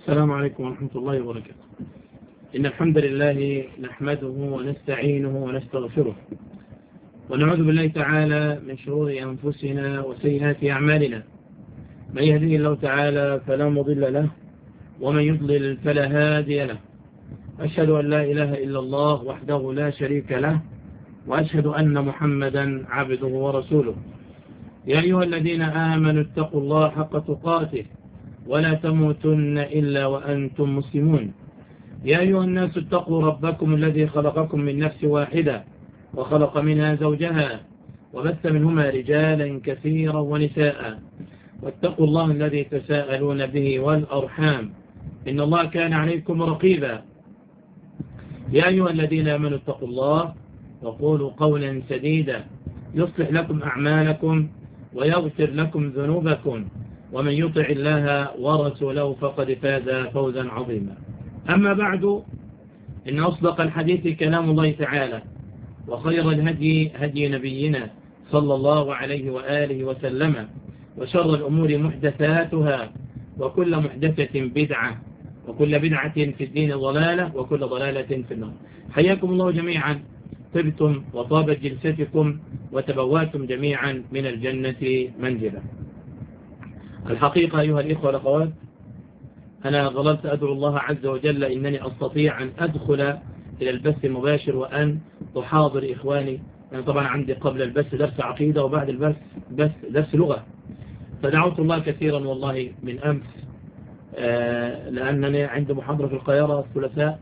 السلام عليكم ورحمة الله وبركاته إن الحمد لله نحمده ونستعينه ونستغفره ونعوذ بالله تعالى من شرور أنفسنا وسيئات أعمالنا من يهديه الله تعالى فلا مضل له ومن يضلل فلا هادي له أشهد أن لا إله إلا الله وحده لا شريك له وأشهد أن محمدا عبده ورسوله يا أيها الذين آمنوا اتقوا الله حق تقاته ولا تموتن إلا وأنتم مسلمون يا أيها الناس اتقوا ربكم الذي خلقكم من نفس واحدة وخلق منها زوجها وبث منهما رجالا كثيرا ونساء واتقوا الله الذي تساءلون به والأرحام إن الله كان عليكم رقيبا يا أيها الذين آمنوا اتقوا الله وقولوا قولا سديدا يصلح لكم أعمالكم ويغفر لكم ذنوبكم ومن يطع الله ورسوله فقد فاز فوزا عظيما أما بعد إن أصدق الحديث كلام الله تعالى وخير الهدي هدي نبينا صلى الله عليه وآله وسلم وشر الأمور محدثاتها وكل محدثة بدعة وكل بدعة في الدين ضلالة وكل ضلالة في النار حياكم الله جميعا طبتم وطابت جلستكم وتبواتم جميعا من الجنة منزلا الحقيقة أيها الإخوة والأخوات أنا ظللت أدعو الله عز وجل إنني أستطيع أن أدخل إلى البث المباشر وأن أحاضر إخواني أنا طبعا عندي قبل البث درس عقيدة وبعد البث بث درس لغة فدعوت الله كثيرا والله من أمس آه لأنني عندي محاضرة في القاهرة الثلاثاء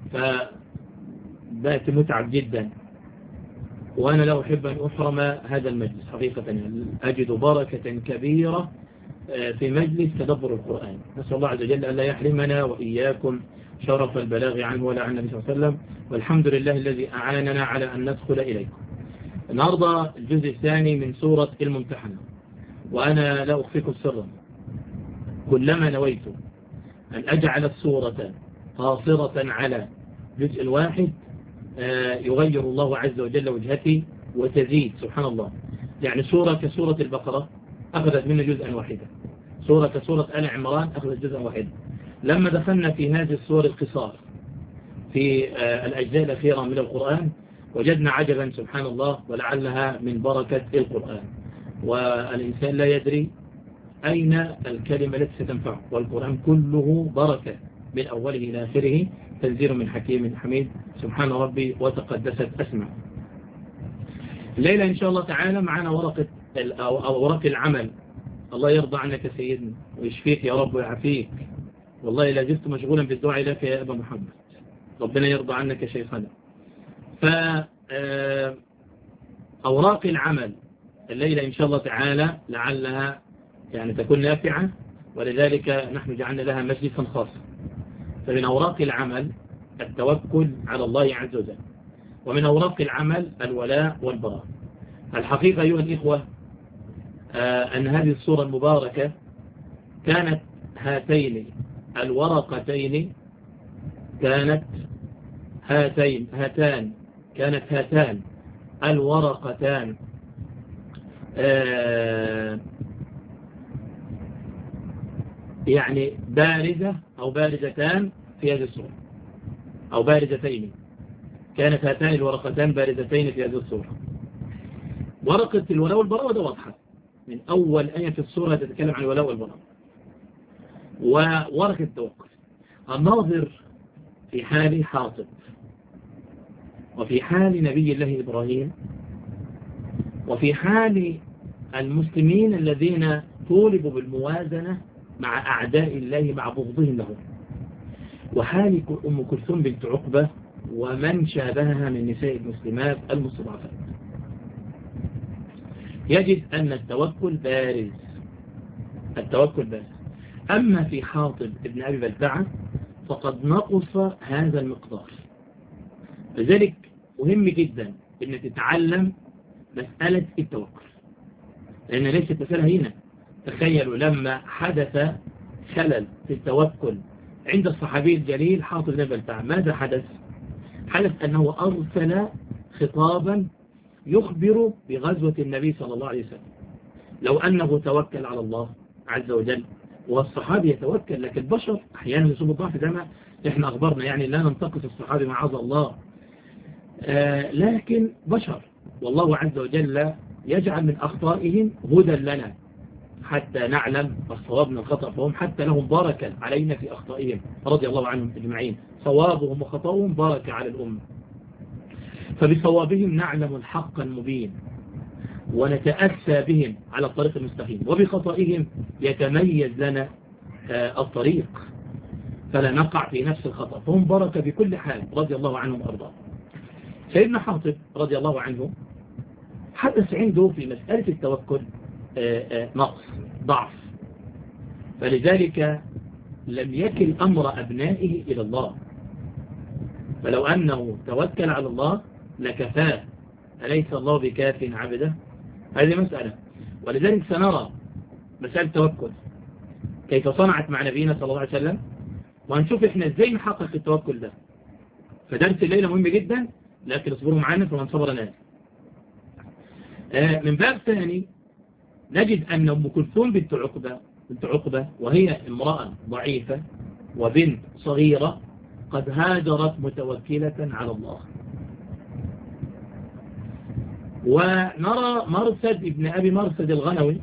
فبقت متعب جدا وأنا لا أحب أن أحرم هذا المجلس حقيقة يعني أجد بركة كبيرة في مجلس تدبر القرآن نسأل الله عز وجل أن لا يحرمنا وإياكم شرف البلاغ عنه ولا عن النبي صلى الله عليه وسلم والحمد لله الذي أعاننا على أن ندخل إليكم النهاردة الجزء الثاني من سورة الممتحنة وأنا لا أخفيكم سرا كلما نويت أن أجعل السورة قاصرة على جزء واحد يغير الله عز وجل وجهتي وتزيد سبحان الله يعني سورة كسورة البقرة أخذت منه جزءا واحدا سورة كسورة آل عمران أخذت جزءا واحدا لما دخلنا في هذه الصور القصار في الأجزاء الأخيرة من القرآن وجدنا عجبا سبحان الله ولعلها من بركة القرآن والإنسان لا يدري أين الكلمة التي ستنفعه والقرآن كله بركة من أوله إلى آخره تنزيل من حكيم حميد سبحان ربي وتقدست أسمع الليلة إن شاء الله تعالى معنا ورقة أو ورق العمل الله يرضى عنك سيدنا ويشفيك يا رب ويعافيك والله لا زلت مشغولا بالدعاء لك يا أبا محمد ربنا يرضى عنك شيخنا ف أوراق العمل الليلة إن شاء الله تعالى لعلها يعني تكون نافعة ولذلك نحن جعلنا لها مجلسا خاصا فمن أوراق العمل التوكل على الله عز وجل ومن أوراق العمل الولاء والبراء الحقيقة أيها الإخوة آه أن هذه الصورة المباركة كانت هاتين الورقتين كانت هاتين هاتان كانت هاتان الورقتان آه يعني بارزة أو بارزتان في هذه الصورة أو بارزتين كانت هاتان الورقتان بارزتين في هذه الصورة ورقة الولاء والبراء وده واضحة من أول آية في الصورة تتكلم عن الولاء والبراء وورقة التوكل الناظر في حال حاطب وفي حال نبي الله إبراهيم وفي حال المسلمين الذين طولبوا بالموازنة مع أعداء الله مع بغضهم لهم وحال أم كلثوم بنت عقبة ومن شابهها من نساء المسلمات المستضعفات يجد أن التوكل بارز التوكل بارز أما في حاطب ابن أبي بلتعة فقد نقص هذا المقدار لذلك مهم جدا أن تتعلم مسألة التوكل لأن ليست مسألة هنا تخيلوا لما حدث خلل في التوكل عند الصحابي الجليل حاطب بن بلتعة ماذا حدث؟ حدث أنه أرسل خطابا يخبر بغزوة النبي صلى الله عليه وسلم لو أنه توكل على الله عز وجل والصحابي يتوكل لكن البشر أحيانا يصيب الضعف زي ما إحنا أخبرنا يعني لا ننتقص الصحابي معاذ الله آه لكن بشر والله عز وجل يجعل من أخطائهم هدى لنا حتى نعلم الصواب من الخطأ فهم حتى لهم بركة علينا في أخطائهم رضي الله عنهم أجمعين صوابهم وخطأهم بركة على الأمة فبصوابهم نعلم الحق المبين ونتأسى بهم على الطريق المستقيم وبخطئهم يتميز لنا الطريق فلا نقع في نفس الخطأ فهم بركة بكل حال رضي الله عنهم وأرضاهم سيدنا حاطب رضي الله عنه حدث عنده في مسألة التوكل نقص ضعف فلذلك لم يكل أمر أبنائه إلى الله فلو أنه توكل على الله لكفاه أليس الله بكاف عبده هذه مسألة ولذلك سنرى مسألة التوكل كيف صنعت مع نبينا صلى الله عليه وسلم وهنشوف احنا ازاي نحقق التوكل ده فدرس الليلة مهم جدا لكن اصبروا معنا فمن صبر ناس من باب ثاني نجد أن أم كلثوم بنت عقبة بنت عقبة وهي امرأة ضعيفة وبنت صغيرة قد هاجرت متوكلة على الله ونرى مرسد ابن أبي مرسد الغنوي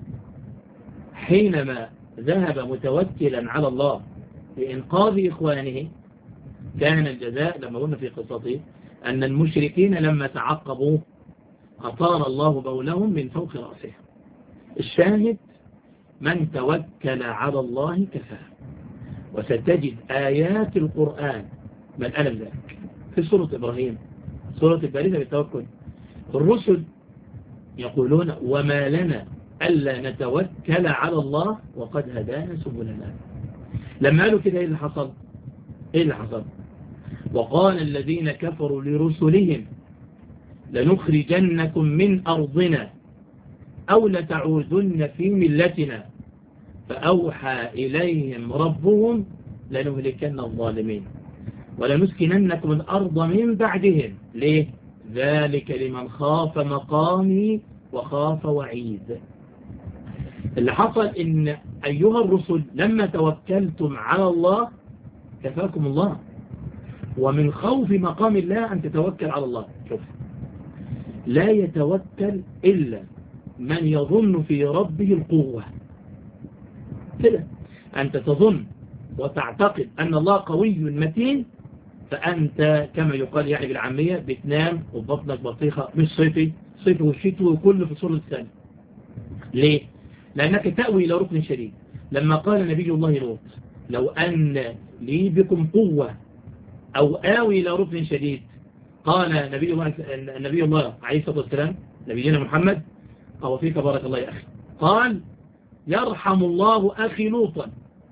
حينما ذهب متوكلا على الله لإنقاذ إخوانه كان الجزاء لما قلنا في قصته أن المشركين لما تعقبوه أطار الله بولهم من فوق رأسه الشاهد من توكل على الله كفاه وستجد آيات القرآن من أنا ذلك في سورة إبراهيم سورة البارزة بالتوكل الرسل يقولون وما لنا ألا نتوكل على الله وقد هدانا سبلنا لما قالوا كده إيه اللي حصل إيه اللي حصل وقال الذين كفروا لرسلهم لنخرجنكم من أرضنا أو لتعوذن في ملتنا فأوحى إليهم ربهم لنهلكن الظالمين ولنسكننكم الأرض من بعدهم ليه؟ ذلك لمن خاف مقامي وخاف وعيد اللي حصل إن أيها الرسل لما توكلتم على الله كفاكم الله ومن خوف مقام الله أن تتوكل على الله شوف لا يتوكل إلا من يظن في ربه القوة كده أنت تظن وتعتقد أن الله قوي متين فأنت كما يقال يعني بالعامية بتنام وبطنك بطيخة مش صيفي صيفي والشتوي وكله في صورة الثانية ليه؟ لأنك تأوي إلى ركن شديد لما قال نبي الله لوط لو أن لي بكم قوة أو آوي إلى ركن شديد قال نبي الله, نبي الله عليه الصلاة والسلام نبينا محمد أو فيك بارك الله يا أخي قال يرحم الله أخي لوطا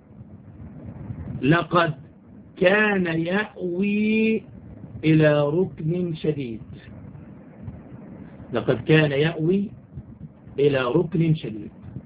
لقد كان يأوي إلى ركن شديد لقد كان يأوي إلى ركن شديد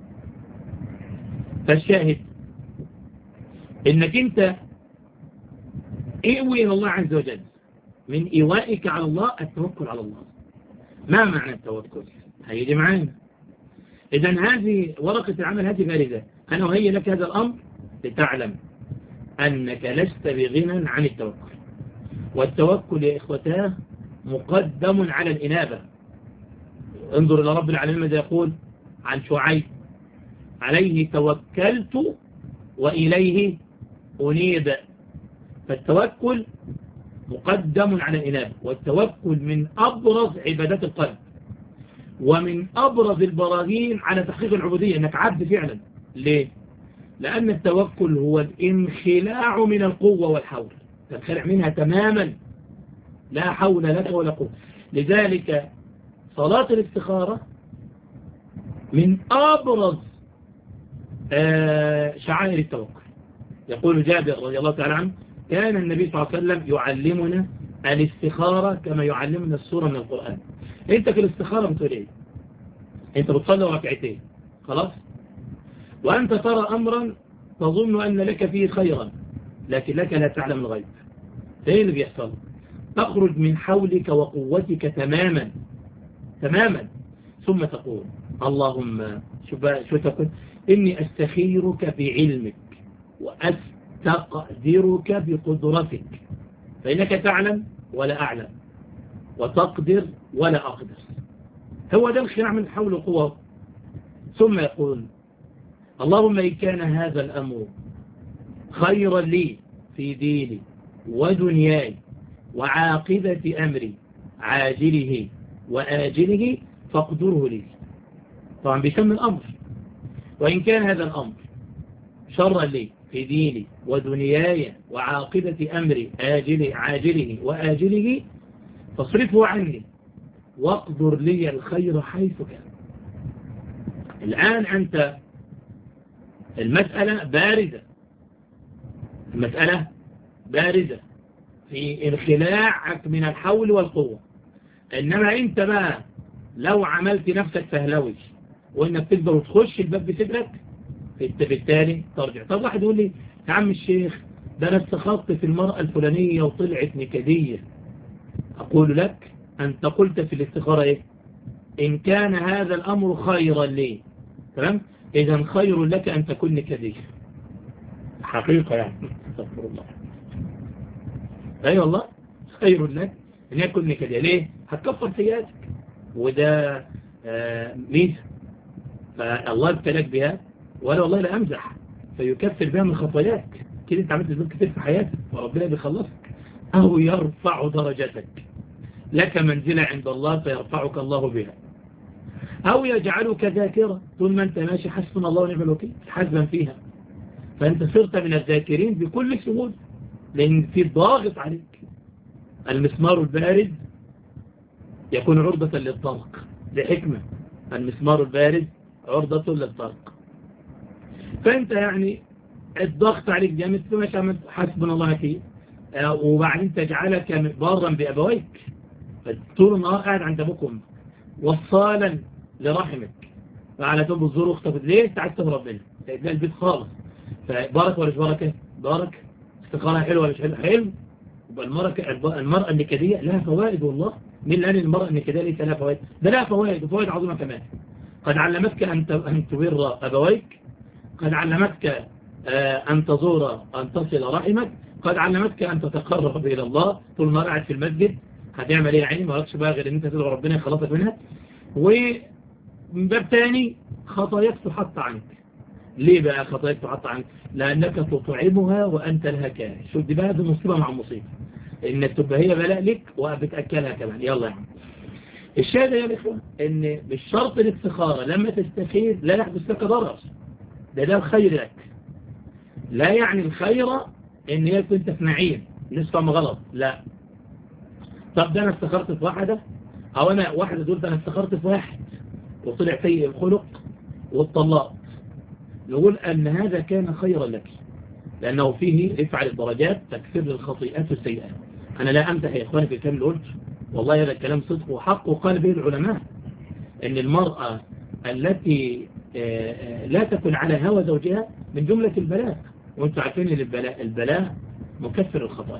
فالشاهد إنك أنت إيوي إلى الله عز وجل من إيوائك على الله التوكل على الله ما معنى التوكل هيجي معانا إذا هذه ورقة العمل هذه باردة أنا وهي لك هذا الأمر لتعلم أنك لست بغنى عن التوكل والتوكل يا إخوتاه مقدم على الإنابة انظر إلى رب العالمين ماذا يقول عن شعيب عليه توكلت وإليه أنيب فالتوكل مقدم على الإنابة والتوكل من أبرز عبادات القلب ومن أبرز البراهين على تحقيق العبودية أنك عبد فعلا ليه؟ لأن التوكل هو الانخلاع من القوة والحول تنخلع منها تماما لا حول لك ولا قوة لذلك صلاة الاستخارة من أبرز شعائر التوكل يقول جابر رضي الله تعالى عنه كان النبي صلى الله عليه وسلم يعلمنا الاستخارة كما يعلمنا السورة من القرآن انت في الاستخارة بتقول ايه انت بتصلي ركعتين خلاص وانت ترى امرا تظن ان لك فيه خيرا لكن لك لا تعلم الغيب ايه اللي بيحصل تخرج من حولك وقوتك تماما تماما ثم تقول اللهم شو بقى شو تقول إني أستخيرك بعلمك وأستقدرك بقدرتك فإنك تعلم ولا أعلم وتقدر ولا أقدر هو ده الخيار من حول قوة ثم يقول اللهم إن كان هذا الأمر خيرا لي في ديني ودنياي وعاقبة أمري عاجله وآجله فاقدره لي طبعا بيسمي الأمر وإن كان هذا الأمر شرا لي في ديني ودنياي وعاقبة أمري آجله عاجله وآجله فاصرفه عني واقدر لي الخير حيث كان الآن أنت المسألة باردة المسألة باردة في انخلاعك من الحول والقوة إنما أنت بقى لو عملت نفسك فهلوي وإنك تقدر وتخش الباب بصدرك بالتالي ترجع طب واحد يقول لي يا عم الشيخ ده أنا استخطت في المرأة الفلانية وطلعت نكدية أقول لك أنت قلت في الاستخارة إيه إن كان هذا الأمر خيرا لي تمام إذا خير لك أن تكون نكدية حقيقة يعني استغفر الله أي أيوة والله خير لك أن يكون نكدية ليه هتكفر سيئاتك وده آه ميزة فالله ابتلاك بها وأنا والله لا أمزح فيكفر بها من خطاياك كده انت عملت ذنوب كتير في حياتك وربنا بيخلصك أو يرفع درجتك لك منزلة عند الله فيرفعك الله بها أو يجعلك ذاكرة طول ما أنت ماشي حسبنا الله ونعم الوكيل حسبا فيها فأنت صرت من الذاكرين بكل سهولة لأن في ضاغط عليك المسمار البارد يكون عرضة للطلق لحكمة المسمار البارد عرضة للطلق فأنت يعني الضغط عليك جامد فماشي عملت حسبنا الله وكيل وبعدين تجعلك بارا بأبويك طول النهار قاعد عند أبوكم وصالا لرحمك فعلى تب الزور اختفت ليه تعسف ربنا تلاقي البيت خالص فبارك ولا مش بركة بارك استقالة حلوة ولا مش حلوة حلو يبقى المرأة المرأة النكدية لها فوائد والله مين اللي قال المرأة النكدية ليس لها فوائد ده لها فوائد وفوائد عظيمة كمان قد علمتك أن أن تبر أبويك قد علمتك أن تزور أن تصل رحمك قد علمتك أن تتقرب إلى الله طول ما قاعد في المسجد هتعمل ايه يا عيني ما وراكش بقى غير ان انت تدعو ربنا يخلصك منها ومن باب تاني خطاياك تحط عنك ليه بقى خطاياك تحط عنك لانك تطعمها وانت لها كاره شوف دي بقى دي مصيبه مع مصيبه انك تبقى هي بلاء لك وبتاكلها كمان يلا يا عم الشاهد يا اخوان ان مش شرط الاستخاره لما تستخير لا يحدث لك ضرر ده ده الخير لك لا يعني الخير ان هي كنت في نعيم نسبة غلط لا طب ده انا استخرت في واحدة او انا واحدة دول ده انا استخرت في واحد وطلع سيء الخلق والطلاق نقول ان هذا كان خيرا لك لانه فيه افعل الدرجات تكفر للخطيئات والسيئات انا لا امدح يا اخواني في الكلام اللي قلت والله هذا الكلام صدق وحق وقال به العلماء ان المرأة التي لا تكن على هوى زوجها من جملة البلاء وانتم عارفين ان البلاء البلاء مكفر الخطايا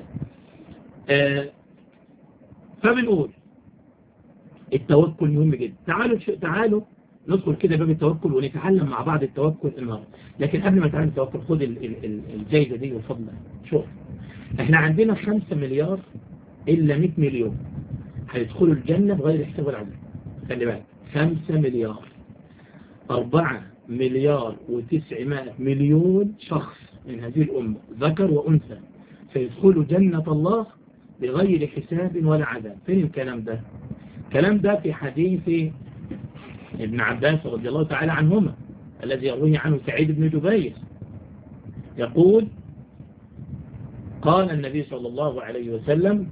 فبنقول التوكل مهم جدا تعالوا تعالوا ندخل كده باب التوكل ونتعلم مع بعض التوكل النهارده لكن قبل ما نتعلم التوكل خد الجايزه دي والفضل شوف احنا عندنا 5 مليار الا 100 مليون هيدخلوا الجنه بغير حساب ولا عدد خلي بالك 5 مليار 4 مليار و900 مليون شخص من هذه الأمة ذكر وأنثى سيدخلوا جنة الله بغير حساب ولا عذاب فين الكلام ده الكلام ده في حديث ابن عباس رضي الله تعالى عنهما الذي يرويه عنه سعيد بن جبير يقول قال النبي صلى الله عليه وسلم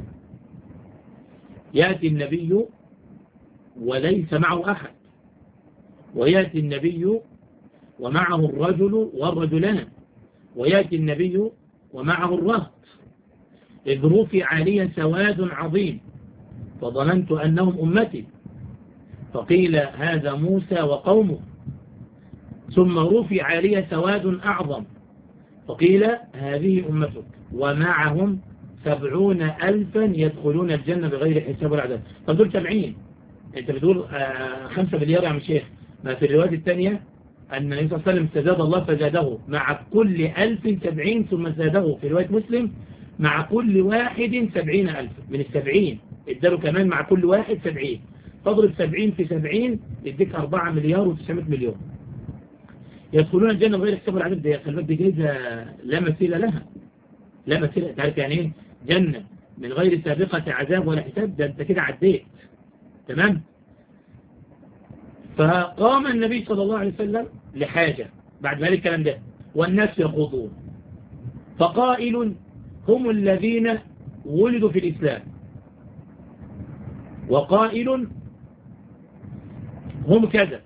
يأتي النبي وليس معه أحد ويأتي النبي ومعه الرجل والرجلان ويأتي النبي ومعه الرهط إذ رفع لي سواد عظيم فظننت أنهم أمتي فقيل هذا موسى وقومه ثم رفع لي سواد أعظم فقيل هذه أمتك ومعهم سبعون ألفا يدخلون الجنة بغير حساب ولا عذاب طب دول سبعين انت بتقول آه خمسة مليار يا عم شيخ ما في الرواية الثانية أن النبي صلى الله عليه وسلم استزاد الله فزاده مع كل ألف سبعين ثم زاده في رواية مسلم مع كل واحد سبعين ألف من السبعين اداله كمان مع كل واحد سبعين تضرب سبعين في سبعين يديك أربعة مليار وتسعمائة مليون يدخلون الجنة بغير حساب العدد دي خلي بالك دي جايزة لا مثيل لها لا مثيل تعرف يعني ايه جنة من غير سابقة عذاب ولا حساب ده انت كده عديت تمام فقام النبي صلى الله عليه وسلم لحاجة بعد ما قال الكلام ده والناس يخوضون فقائل هم الذين ولدوا في الإسلام وقائل هم كذا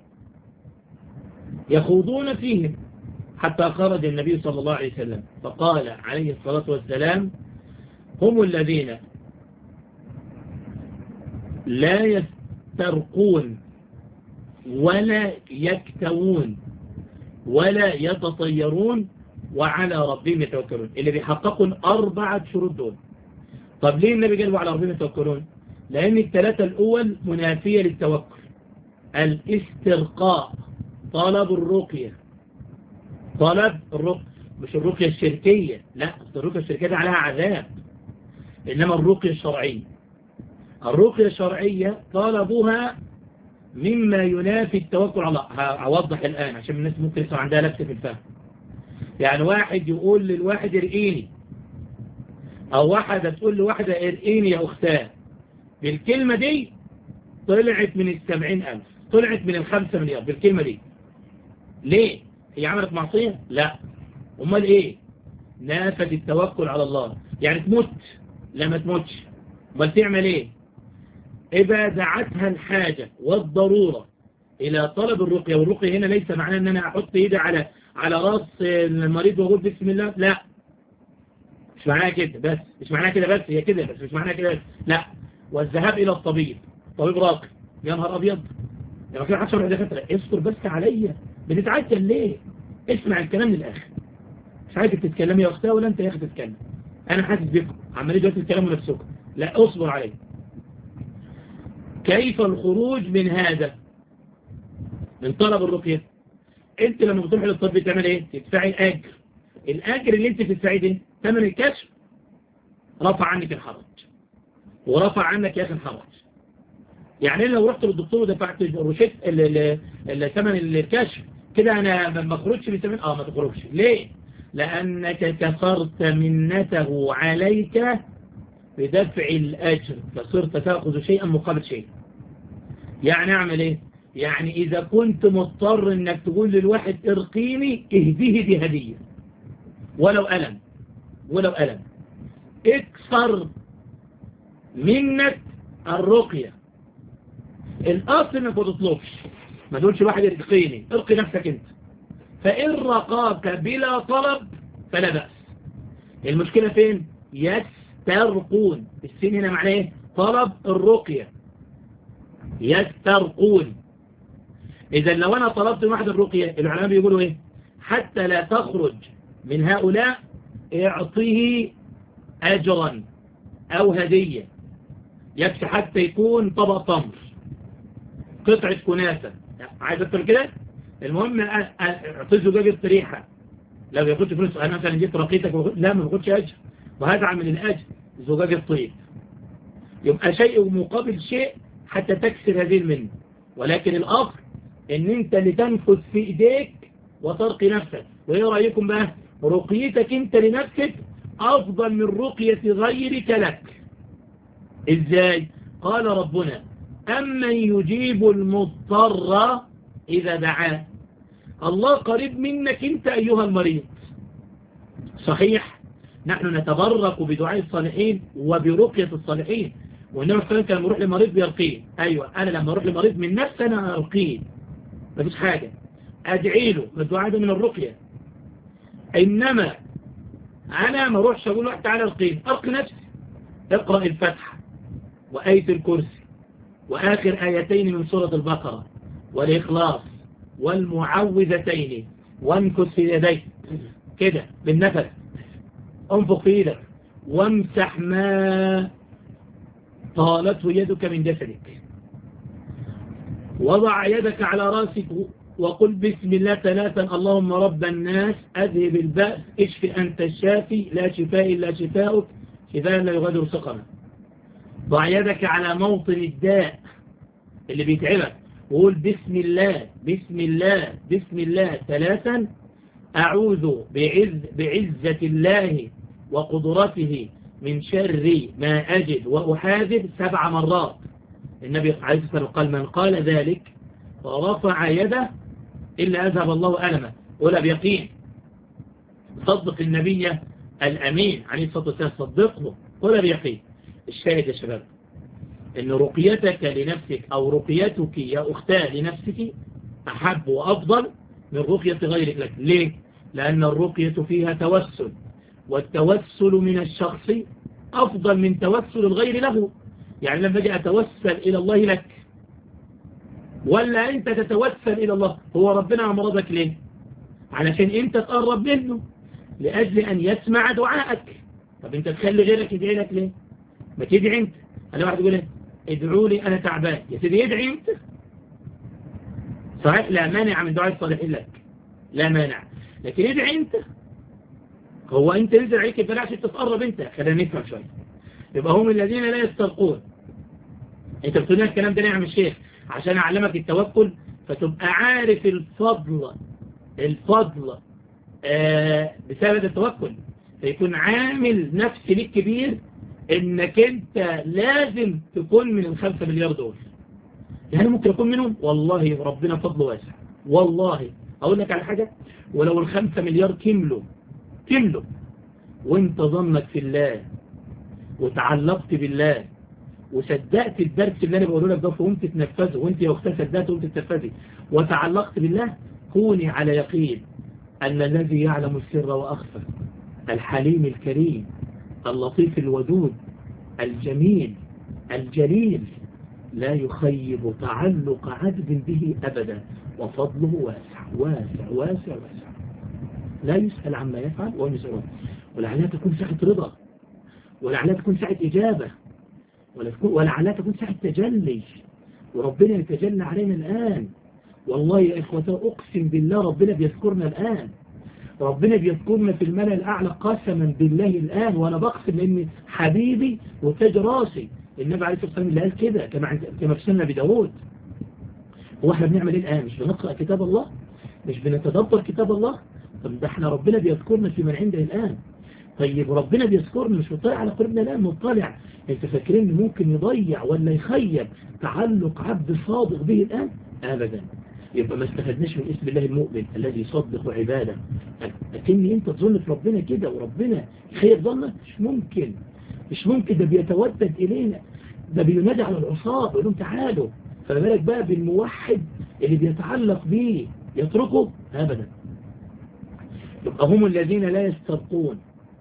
يخوضون فيهم حتى خرج النبي صلى الله عليه وسلم فقال عليه الصلاة والسلام هم الذين لا يسترقون ولا يكتوون ولا يتطيرون وعلى ربهم يتوكلون اللي بيحققوا أربعة شروط دول طب ليه النبي قال وعلى ربهم يتوكلون لأن الثلاثة الأول منافية للتوكل الاسترقاء طلب الرقية طلب الرقية مش الرقية الشركية لا الرقية الشركية دي عليها عذاب إنما الرقية الشرعية الرقية الشرعية طلبها مما ينافي التوكل على الله هوضح الآن عشان الناس ممكن يصير عندها لبس في الفهم يعني واحد يقول للواحد ارقيني أو واحدة تقول لواحدة ارقيني يا أختاه بالكلمة دي طلعت من السبعين ألف طلعت من الخمسة مليار بالكلمة دي ليه هي عملت معصية لا امال ايه نافت التوكل على الله يعني تموت لا ما تموتش امال تعمل ايه إذا دعتها الحاجة والضرورة إلى طلب الرقية والرقية هنا ليس معناه أن أنا أحط إيدي على على رأس المريض وأقول بسم الله لا مش معناها كده بس مش معناها كده بس هي كده بس مش معناها كده بس لا والذهاب إلى الطبيب طبيب راقي يا نهار أبيض لما كان عشر دكاترة اصبر بس عليا بتتعجل ليه اسمع الكلام للآخر مش عايزك تتكلمي يا أختها ولا أنت يا أخي تتكلم أنا حاسس بكم عمالين دلوقتي تتكلموا نفسكم لا اصبر عليا كيف الخروج من هذا من طلب الرقية انت لما بتروح للطب تعمل ايه تدفعي الاجر الاجر اللي انت بتدفعيه ده ثمن الكشف رفع عنك الحرج ورفع عنك يا اخي الحرج يعني لو رحت للدكتور ودفعت الروشيت ثمن الكشف كده انا ما اخرجش بثمن اه ما تخرجش ليه لانك كسرت منته عليك بدفع الأجر فصرت تأخذ شيئا مقابل شيء يعني أعمل إيه يعني إذا كنت مضطر إنك تقول للواحد ارقيني اهديه دي هدية ولو ألم ولو ألم اكسر منك الرقية الأصل إنك ما تطلبش ما تقولش واحد ارقيني ارقي نفسك انت فإن رقاك بلا طلب فلا بأس المشكلة فين يس يسترقون السين هنا معناه ايه طلب الرقية يسترقون اذا لو انا طلبت من واحد الرقية العلماء بيقولوا ايه حتى لا تخرج من هؤلاء اعطيه اجرا او هدية يكفي حتى يكون طبق تمر قطعة كناسة عايز اكتر كده المهم اعطيه زجاجة ريحة لو ياخدش فلوس انا مثلا جبت رقيتك وخد... لا ما باخدش اجر وهدعم من الأجر زجاج الطيب يبقى شيء مقابل شيء حتى تكسر هذه المنة ولكن الأمر ان انت اللي تنفذ في ايديك وترقي نفسك وايه رأيكم بقى رقيتك انت لنفسك افضل من رقية غيرك لك ازاي قال ربنا اما يجيب المضطر اذا دعاه الله قريب منك انت ايها المريض صحيح نحن نتبرك بدعاء الصالحين وبرقية الصالحين وإنما الصالحين كان لما اروح لمريض بيرقيه أيوة أنا لما أروح لمريض من نفسي أنا أرقيه مفيش حاجة أدعي له الدعاء ده من الرقية إنما أنا ما أروحش أقول واحد تعالى أرقيه أرقي نفسي اقرأ الفتح وآية الكرسي وآخر آيتين من سورة البقرة والإخلاص والمعوذتين وانكس في يديك كده بالنفس انفق في ايدك وامسح ما طالته يدك من جسدك وضع يدك على راسك وقل بسم الله ثلاثا اللهم رب الناس أذهب البأس اشف أنت الشافي لا شفاء إلا شفاؤك شفاء لا يغادر سقما ضع يدك على موطن الداء اللي بيتعبك وقول بسم الله بسم الله بسم الله ثلاثا أعوذ بعز بعزة الله وقدرته من شر ما أجد وأحاذر سبع مرات النبي عليه الصلاة والسلام قال من قال ذلك ورفع يده إلا أذهب الله ألمه ولا بيقين صدق النبي الأمين عليه الصلاة والسلام صدقه ولا بيقين الشاهد يا شباب ان رقيتك لنفسك او رقيتك يا اختاه لنفسك احب وافضل من رقية غيرك لك ليه لان الرقية فيها توسل والتوسل من الشخص افضل من توسل الغير له يعني لما اجي اتوسل الى الله لك ولا انت تتوسل الى الله هو ربنا امرضك ليه علشان انت تقرب منه لاجل ان يسمع دعائك طب انت تخلي غيرك يدعي لك ليه ما تدعي انت انا واحد يقول ادعوا لي انا تعبان يا سيدي ادعي انت صحيح لا مانع من دعاء الصالحين لك لا مانع لكن ادعي انت هو انت نزل عليك البلاء عشان تتقرب انت خلينا نفهم شويه يبقى هم الذين لا يسترقون انت بتقول لنا الكلام ده نعم الشيخ عشان اعلمك التوكل فتبقى عارف الفضل الفضل آه بسبب التوكل فيكون عامل نفسي ليك كبير انك انت لازم تكون من الخمسة مليار دول يعني ممكن يكون منهم والله ربنا فضله واسع والله اقول لك على حاجة ولو الخمسة مليار كملوا كملوا وانت ظنك في الله وتعلقت بالله وصدقت الدرس اللي انا بقوله لك ده وقمت تنفذه وانت يا اختي صدقت وقمت تنفذي وتعلقت بالله كوني على يقين ان الذي يعلم السر واخفى الحليم الكريم اللطيف الودود الجميل الجليل لا يخيب تعلق عبد به أبدا وفضله واسع واسع واسع واسع لا يسأل عما يفعل وهم يسألون ولعلها تكون ساعة رضا ولعلها تكون ساعة إجابة ولعلها تكون ساعة تجلي وربنا يتجلى علينا الآن والله يا إخوة أقسم بالله ربنا بيذكرنا الآن ربنا بيذكرنا في الملأ الأعلى قسما بالله الآن وأنا بقسم لأن حبيبي وتاج راسي النبي عليه الصلاة والسلام اللي قال كده كما كما في سنة بداود هو احنا بنعمل ايه الآن مش بنقرأ كتاب الله مش بنتدبر كتاب الله طب ده احنا ربنا بيذكرنا في من عنده الآن طيب ربنا بيذكرنا مش مطلع على قلوبنا الآن مطلع انت فاكرين ممكن يضيع ولا يخيب تعلق عبد صادق به الآن أبدا يبقى ما استفدناش من اسم الله المؤمن الذي يصدق عباده لكني انت تظن في ربنا كده وربنا خير ظنك مش ممكن مش ممكن ده بيتودد الينا ده بينادي على العصاب يقول لهم تعالوا فما بالك بقى بالموحد اللي بيتعلق بيه يتركه ابدا يبقى هم الذين لا يسترقون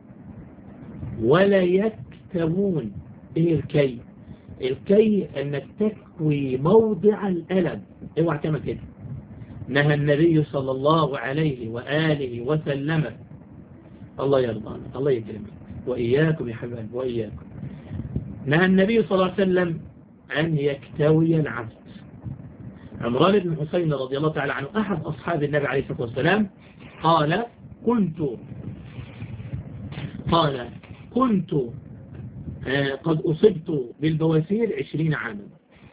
ولا يكتبون ايه الكي الكي انك تكوي موضع الالم اوعى تعمل كده نهى النبي صلى الله عليه وآله وسلم الله يرضى الله يكرمك وإياكم يا حبيبي وإياكم نهى النبي صلى الله عليه وسلم أن يكتوي العبد عمران بن حسين رضي الله تعالى عنه أحد أصحاب النبي عليه الصلاة والسلام قال كنت قال كنت قد أصبت بالبواسير عشرين عاما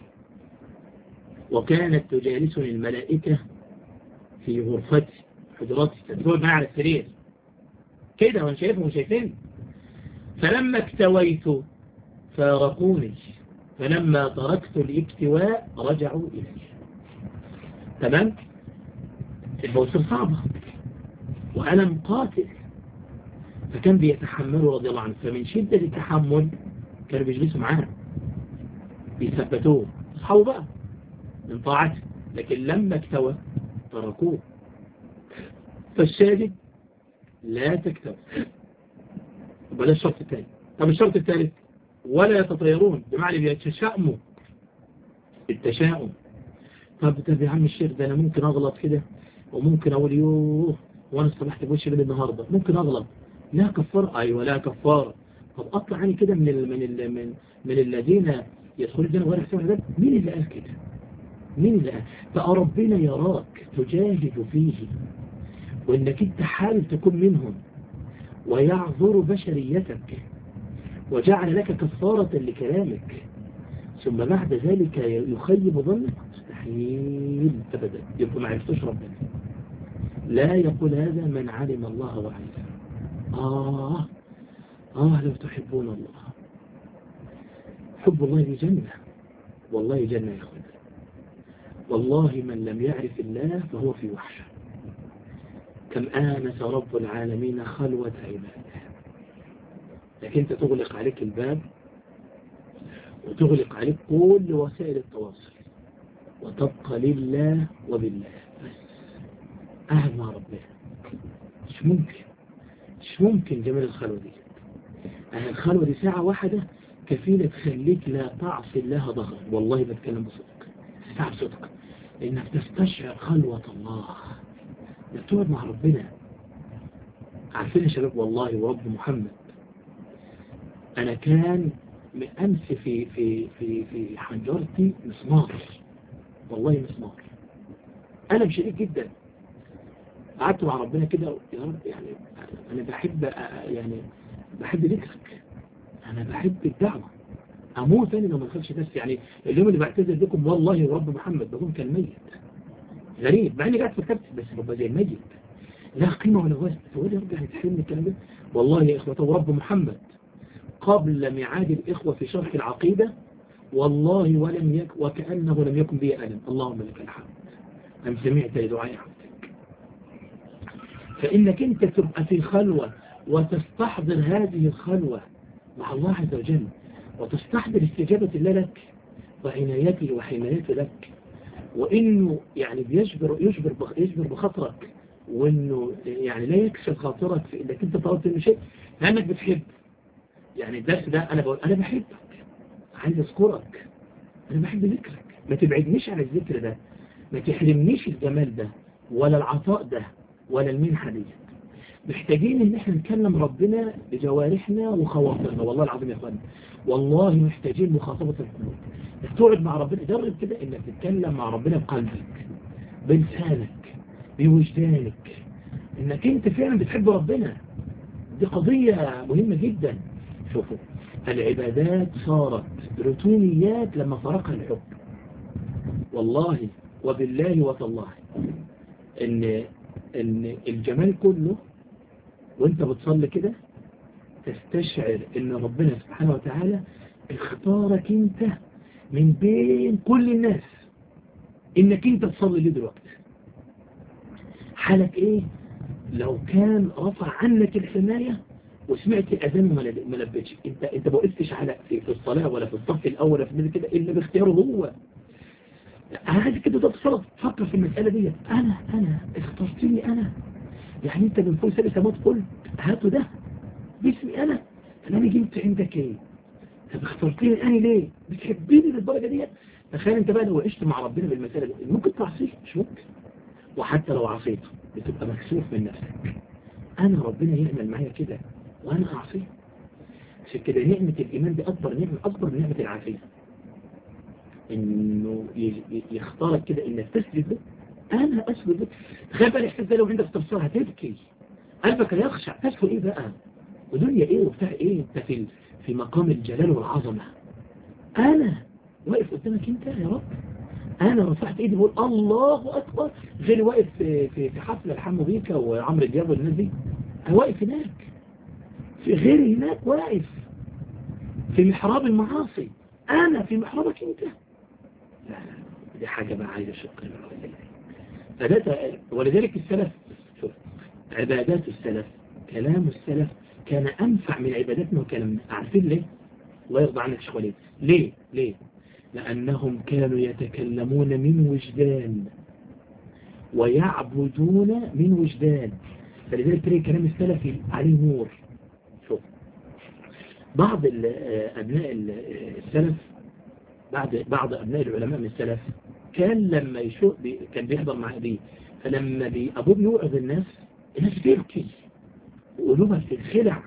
وكانت تجالسني الملائكة في غرفتي حجراتي تدخل معي على السرير كده وانا شايفهم وشايفين فلما اكتويت فارقوني فلما تركت الاكتواء رجعوا إلي تمام البوصير صعبة وألم قاتل فكان بيتحملوا رضي الله عنه فمن شدة التحمل كانوا بيجلسوا معاه بيثبتوه اصحابه بقى من طاعته لكن لما اكتوى تركوه فالشاهد لا تكتب ولا الشرط الثاني طب الشرط الثالث ولا يتطيرون بمعنى بيتشائموا التشاؤم طب طب يا عم الشيخ ده انا ممكن اغلط كده وممكن اقول يوه وانا اصطبحت بوشي من النهارده ممكن اغلط لا كفار ايوه لا كفار طب اطلع عني كده من ال من ال من من الذين يدخلون الجنه وغير حساب ده مين اللي قال كده مين اللي بقى ربنا يراك تجاهد فيه وانك انت حابب تكون منهم ويعذر بشريتك وجعل لك كفارة لكلامك ثم بعد ذلك يخيب ظنك مستحيل أبدا يبقى ما عرفتوش ربنا لا يقول هذا من علم الله وعلم آه آه لو تحبون الله حب الله جنة والله جنة يا أخوان والله من لم يعرف الله فهو في وحشة كم آنس رب العالمين خلوة عباده لكن انت تغلق عليك الباب وتغلق عليك كل وسائل التواصل وتبقى لله وبالله بس قاعد مع ربنا مش ممكن مش ممكن جمال الخلوة دي أنا الخلوة دي ساعة واحدة كفيلة تخليك لا تعصي الله ظهرا والله بتكلم بصدق ساعة بصدق إنك تستشعر خلوة الله إنك تقعد مع ربنا عارفين يا شباب والله ورب محمد أنا كان أمس في في في في حنجرتي مسمار والله مسمار ألم شديد جدا قعدت مع ربنا كده يا رب يعني أنا بحب يعني بحب ذكرك أنا بحب الدعوة أموت أنا لو ما دخلش نفسي يعني اليوم اللي بعتذر بكم والله ورب محمد بكون كان ميت غريب مع إني قاعد في كتبتي بس ببقى زي الميت لا قيمة ولا وزن تقول يا رب يعني تحرمني الكلام ده والله يا إخوة ورب محمد قبل ميعاد الإخوة في شرح العقيدة والله ولم يك وكأنه لم يكن بي ألم اللهم لك الحمد أم سمعت لدعاء عبدك فإنك أنت تبقى في خلوة وتستحضر هذه الخلوة مع الله عز وجل وتستحضر استجابة الله لك وعنايته وحمايته لك وإنه يعني بيجبر يجبر يجبر بخاطرك وإنه يعني لا يكسر خاطرك في إنك أنت طلبت منه شيء لأنك بتحب يعني الدرس ده أنا بقول أنا بحبك عايز أذكرك أنا بحب ذكرك ما تبعدنيش عن الذكر ده ما تحرمنيش الجمال ده ولا العطاء ده ولا المنحة دي محتاجين ان احنا نكلم ربنا بجوارحنا وخواطرنا والله العظيم يا اخوان والله محتاجين مخاطبة القلوب انك تقعد مع ربنا جرب كده انك تتكلم مع ربنا بقلبك بلسانك بوجدانك انك انت فعلا بتحب ربنا دي قضية مهمة جدا شوفوا العبادات صارت روتينيات لما فرقها الحب والله وبالله وتالله ان ان الجمال كله وانت بتصلي كده تستشعر ان ربنا سبحانه وتعالى اختارك انت من بين كل الناس انك انت تصلي ليه دلوقتي حالك ايه لو كان رفع عنك الحماية وسمعت الاذان وما لبتش انت انت ما وقفتش على في, في الصلاه ولا في الصف الاول ولا في كده الا باختياره هو عايز كده تتصرف تفكر في المساله دي انا انا اخترتني انا يعني انت من فوق سالس موت قلت هاتوا ده باسمي انا انا جبت عندك ايه طب اخترتني انا ليه بتحبيني للدرجه دي تخيل انت بقى لو عشت مع ربنا بالمساله دي ممكن تعصيه مش ممكن وحتى لو عصيته بتبقى مكسوف من نفسك انا ربنا يعمل معايا كده وانا اعصيه عشان كده نعمة الايمان دي اكبر نعمة اكبر من نعمة العافية انه يختارك كده انك تسجد له انا اسجد له تخيل بقى الاحساس ده لو عندك تفسير هتبكي قلبك هيخشع تشكو ايه بقى ودنيا ايه وبتاع ايه انت في في مقام الجلال والعظمة انا واقف قدامك انت يا رب انا رفعت ايدي بقول الله اكبر غير واقف في في, في حفله الحمو بيكا وعمرو دياب والناس دي انا واقف هناك في غيري هناك واقف في محراب المعاصي انا في محرابك انت لا دي حاجه بقى عايزه شق فده ولذلك السلف شوف عبادات السلف كلام السلف كان انفع من عباداتنا وكلامنا عارفين ليه الله يرضى عنك شيخ وليد ليه ليه لأنهم كانوا يتكلمون من وجدان ويعبدون من وجدان فلذلك تلاقي كلام السلفي عليه نور شوف بعض أبناء السلف بعض بعض أبناء العلماء من السلف كان لما يشوف كان بيحضر مع أبيه فلما بي أبوه بيوعظ الناس الناس بيبكي وقلوبها بتنخلع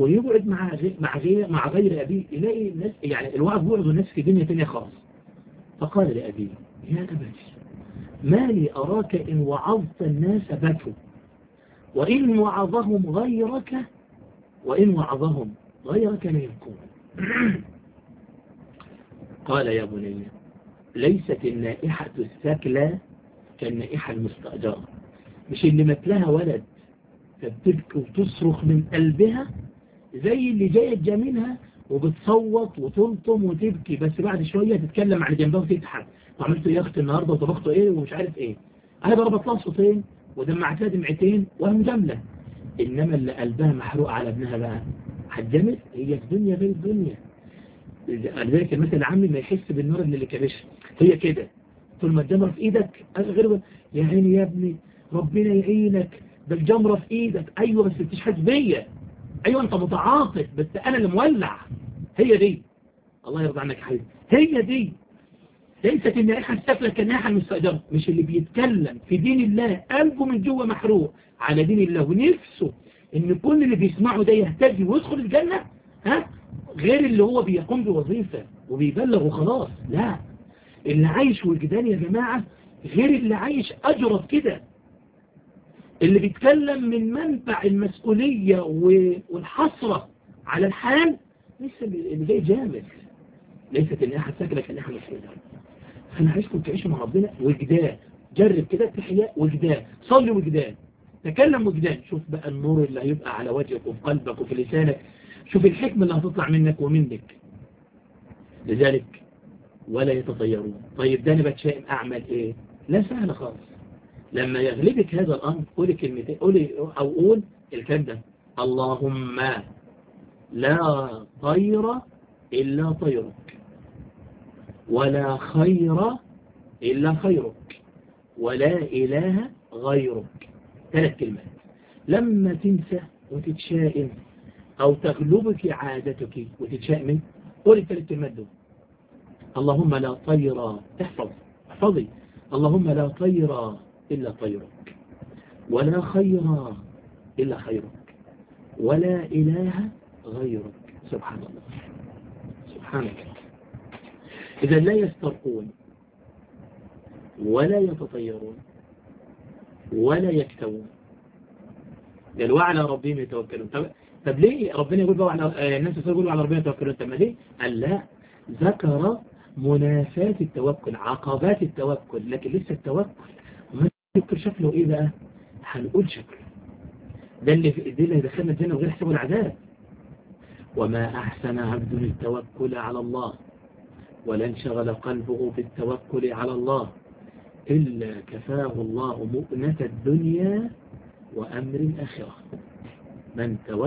ويقعد مع غير مع غير مع غير ابيه يلاقي الناس يعني الوعظ بيوعظ الناس في دنيا ثانيه خالص فقال لأبيه يا أبتي ما لي أراك إن وعظت الناس بكوا وإن وعظهم غيرك وإن وعظهم غيرك لا يبكون قال يا بني ليست النائحة الثكلى كالنائحة المستأجرة مش اللي مثلها ولد فبتبكي وتصرخ من قلبها زي اللي جاية جميلها وبتصوت وتلطم وتبكي بس بعد شوية تتكلم عن جنبها وتضحك وعملت يا اختي النهاردة وطبخته ايه ومش عارف ايه انا ضربت لها صوتين ودمعتها دمعتين وهم جملة انما اللي قلبها محروق على ابنها بقى هتجمل هي الدنيا غير الدنيا لذلك المثل العامي ما يحس بالنار اللي اللي كابشها هي كده طول ما الجمرة في ايدك غير يا عيني يا ابني ربنا يعينك ده الجمرة في ايدك ايوه بس انتش حاسس بيا ايوه انت متعاطف بس انا اللي مولع هي دي الله يرضى عنك يا حبيبي هي دي ليست النائحة السفلة كالنائحة المستأجرة مش اللي بيتكلم في دين الله قلبه من جوه محروق على دين الله ونفسه ان كل اللي بيسمعه ده يهتدي ويدخل الجنة ها غير اللي هو بيقوم بوظيفة وبيبلغ وخلاص لا اللي عايش وجدان يا جماعة غير اللي عايش أجرب كده اللي بيتكلم من منبع المسؤولية والحسرة على الحال لسه اللي جاي جامد ليست الناحة ساكنة كالناحة مسؤولية فأنا عايزكم تعيشوا مع ربنا وجدان جرب كده تحياء وجدان صلي وجدان تكلم وجدان شوف بقى النور اللي هيبقى على وجهك وفي قلبك وفي لسانك شوف الحكمة اللي هتطلع منك ومنك لذلك ولا يتطيرون طيب ده انا بتشائم اعمل ايه لا سهل خالص لما يغلبك هذا الامر قولي كلمتين قولي او قول الكلام ده اللهم لا طير الا طيرك ولا خير الا خيرك ولا اله غيرك ثلاث كلمات لما تنسى وتتشائم او تغلبك عادتك وتتشائم قولي الثلاث كلمات دول اللهم لا طير احفظ احفظي اللهم لا طير إلا طيرك ولا خير إلا خيرك ولا إله غيرك سبحان الله سبحانك إذا لا يسترقون ولا يتطيرون ولا يكتوون قال وعلى ربهم يتوكلون طب, طب ليه ربنا يقول بقى على الناس يقولوا على ربنا يتوكلون طب ما ليه قال لا ذكر منافات التوكل عقبات التوكل لكن لسه التوكل وما التوكل شكله ايه بقى هنقول شكله ده اللي في ايدينا يدخلنا الجنة وغير حساب العذاب وما أحسن عبد التوكل على الله ولا انشغل قلبه بالتوكل على الله إلا كفاه الله مؤنة الدنيا وأمر الآخرة من توكل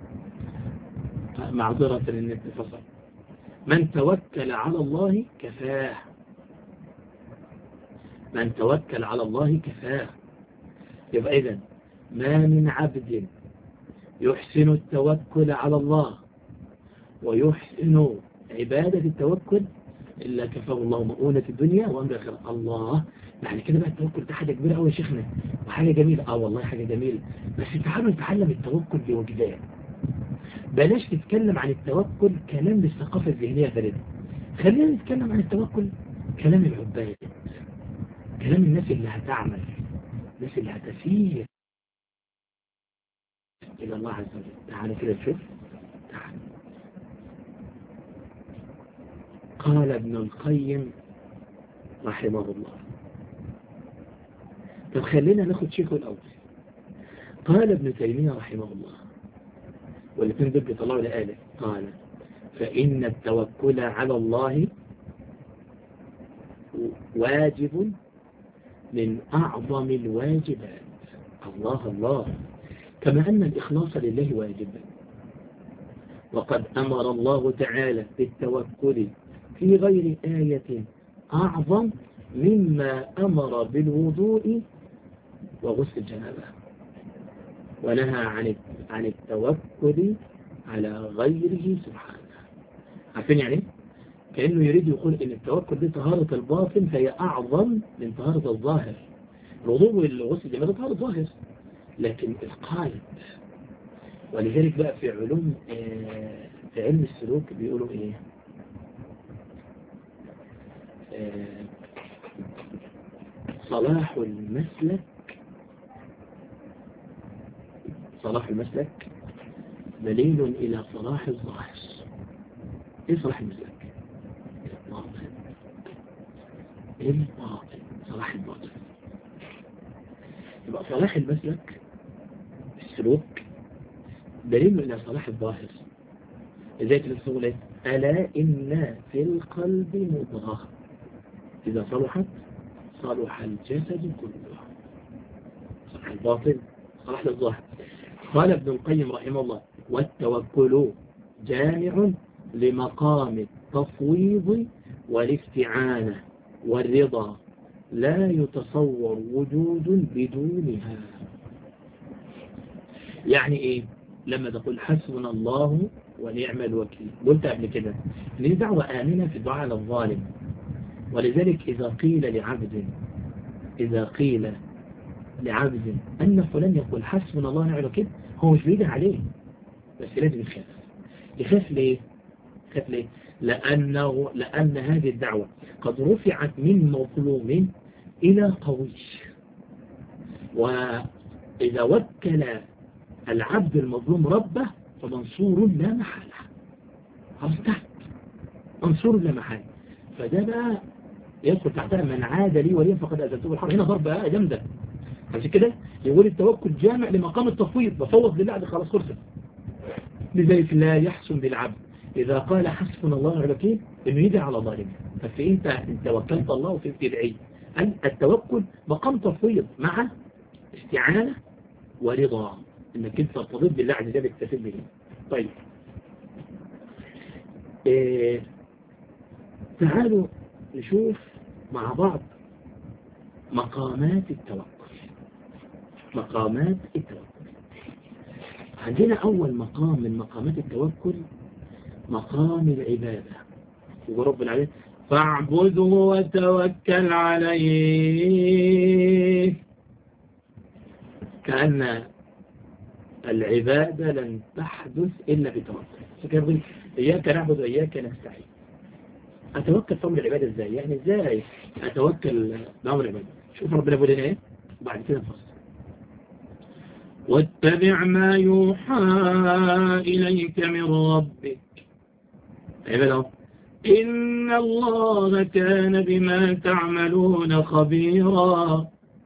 معذرة للنت فصل من توكل على الله كفاه من توكل على الله كفاه يبقى إذن ما من عبد يحسن التوكل على الله ويحسن عبادة التوكل إلا كفاه الله مؤونة الدنيا وأمر الآخرة الله يعني كده بقى التوكل ده حاجة كبيرة قوي يا شيخنا وحاجة جميلة اه والله حاجة جميلة بس تعالوا نتعلم التوكل بوجدان بلاش تتكلم عن التوكل كلام للثقافة الذهنية فريدة خلينا نتكلم عن التوكل كلام العباد كلام الناس اللي هتعمل الناس اللي هتسير إلى الله عز وجل تعالى كده نشوف تعالى قال ابن القيم رحمه الله طب خلينا ناخد شيخه الأول قال ابن تيمية رحمه الله والاثنين دول بيطلعوا لآلة قال فإن التوكل على الله واجب من أعظم الواجبات الله الله كما أن الإخلاص لله واجب وقد أمر الله تعالى بالتوكل في غير آية أعظم مما أمر بالوضوء وغسل الجنابة ونهى عن عن التوكل على غيره سبحانه عارفين يعني كأنه يريد يقول ان التوكل دي طهارة الباطن فهي أعظم من طهارة الظاهر الوضوء والغسل الجنابة طهارة ظاهر لكن القالب ولذلك بقى في علوم في علم السلوك بيقولوا ايه صلاح المسلك صلاح المسلك دليل إلى صلاح الظاهر إيه صلاح المسلك الباطن الباطن صلاح الباطن يبقى صلاح المسلك السلوك دليل إلى صلاح الظاهر لذلك الرسول ألا إن في القلب مضغة إذا صلحت صلح الجسد كله صلاح الباطن صلاح الظاهر قال ابن القيم رحمه الله والتوكل جامع لمقام التفويض والاستعانة والرضا لا يتصور وجود بدونها يعني ايه لما تقول حسبنا الله ونعم الوكيل قلت قبل كده ليه دعوة آمنة في الدعاء للظالم ولذلك إذا قيل لعبد إذا قيل لعبد أن فلان يقول حسبنا الله ونعم الوكيل هو مش بيده عليه بس لازم يخاف يخاف ليه يخاف ليه لأنه لأن هذه الدعوة قد رفعت من مظلوم إلى قوي وإذا وكل العبد المظلوم ربه فمنصور لا محالة خلاص تحت منصور لا محالة فده بقى يدخل تحتها من عاد لي وليا فقد أزلته بالحرب هنا ضربة بقى جامدة عشان كده يقول التوكل جامع لمقام التفويض بفوض لله ده خلاص خلصت لذلك لا يحسن بالعبد إذا قال حسبنا الله ونعم الوكيل إنه يدعي على ظالمه ففي أنت أنت وكلت الله وفي تدعي التوكل مقام تفويض مع استعانة ورضا انك انت ترتبط بالله عز وجل تستفيد به طيب إيه تعالوا نشوف مع بعض مقامات التوكل مقامات التوكل عندنا أول مقام من مقامات التوكل مقام العبادة يقول رب العالمين فاعبده وتوكل عليه كأن العبادة لن تحدث إلا بتوكل فكان إياك نعبد وإياك نستعين أتوكل في أمر العبادة إزاي يعني إزاي أتوكل بأمر العبادة شوف ربنا يقول لنا إيه وبعد كده نفصل واتبع ما يوحى إليك من ربك عبادة إن الله كان بما تعملون خبيرا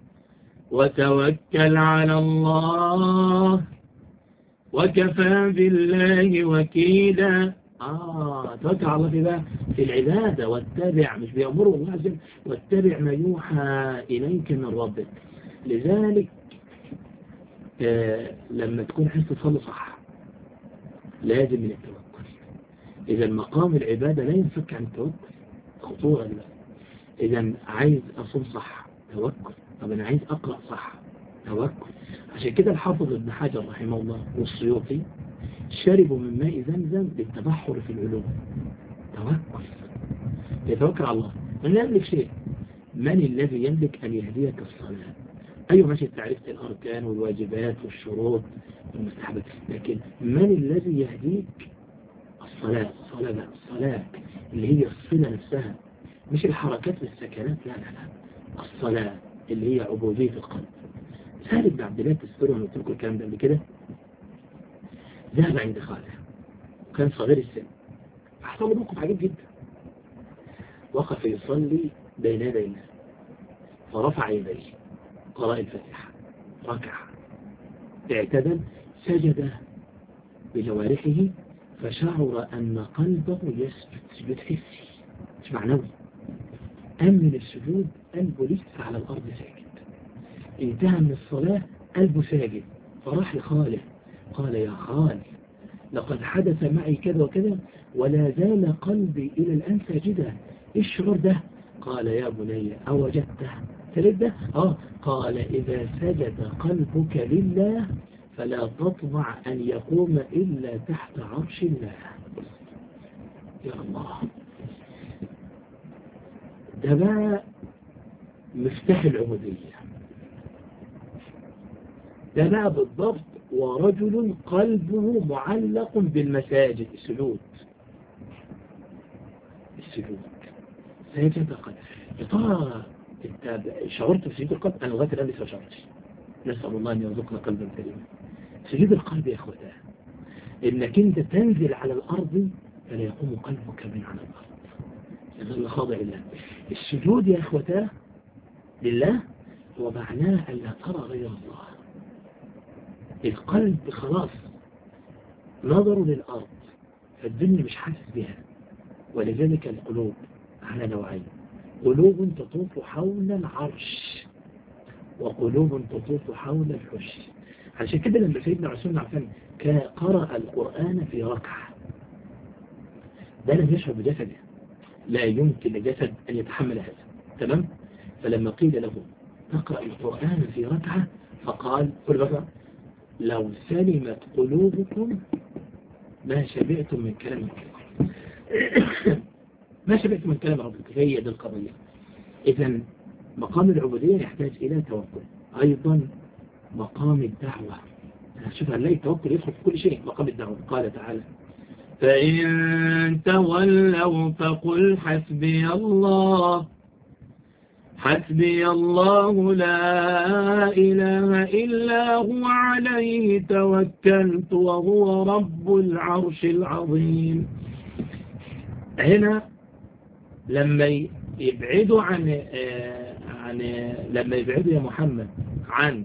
وتوكل على الله وكفى بالله وكيلا آه توكل على الله في بقى في العبادة واتبع مش بيأمره الله عز وجل واتبع ما يوحى إليك من ربك لذلك آه لما تكون حس تصلي صح لازم من التوكل إذا مقام العبادة لا ينفك عن التوكل خطورة دي إذا عايز أصوم صح توكل طب أنا عايز أقرأ صح توكل عشان كده الحافظ ابن حجر رحمه الله والسيوطي شربوا من ماء زمزم للتبحر في العلوم توكل يتوكل على الله من لا يملك شيء من الذي يملك أن يهديك الصلاة أيوة ماشي تعرفت الأركان والواجبات والشروط والمستحبات لكن من الذي يهديك الصلاة الصلاة لا الصلاة اللي هي الصلة نفسها مش الحركات والسكنات لا لا لا الصلاة اللي هي عبودية القلب سهل بن عبد الله تذكروا انا قلت لكم الكلام ده قبل كده ذهب عند خاله وكان صغير السن حصل له موقف عجيب جدا وقف يصلي بين يدي الله فرفع يديه قراء الفاتحة ركع اعتدل سجد بجوارحه فشعر أن قلبه يسجد سجود حسي مش معنوي أمن السجود قلبه لسه على الأرض ساجد انتهى من الصلاة قلبه ساجد فراح لخاله قال يا خال لقد حدث معي كذا وكذا ولا زال قلبي إلى الآن ساجدا إيه الشعور ده قال يا بني أوجدته ثلاث ده آه قال إذا سجد قلبك لله فلا تطمع أن يقوم إلا تحت عرش الله يا الله ده بقى مفتاح العبودية ده بقى بالضبط ورجل قلبه معلق بالمساجد السجود السجود سيجد قلب يا ترى شعرت بسجود القلب أنا لغاية الآن لسه شعرتش نسأل الله أن يرزقنا قلبا سليما سجود القلب يا أخوتاه إنك أنت تنزل على الأرض فلا يقوم قلبك من على الأرض يظل خاضع لله السجود يا أخوتاه لله هو معناه أن لا ترى غير الله القلب خلاص نظر للأرض فالدنيا مش حاسس بها ولذلك القلوب على نوعين قلوب تطوف حول العرش وقلوب تطوف حول الحش عشان كده لما سيدنا عثمان عفان كان قرأ القرآن في ركعة ده لم يشعر بجسده لا يمكن لجسد أن يتحمل هذا تمام فلما قيل له تقرأ القرآن في ركعة فقال قل بقى لو سلمت قلوبكم ما شبعتم من كلام الله ما شبعتم من كلام ربك هي دي القضية إذا مقام العبودية يحتاج إلى توكل أيضا مقام الدعوة شوف هنلاقي التوكل يدخل في كل شيء مقام الدعوة قال تعالى فإن تولوا فقل حسبي الله حسبي الله لا إله إلا هو عليه توكلت وهو رب العرش العظيم هنا لما يبعدوا عن عن لما يبعدوا يا محمد عن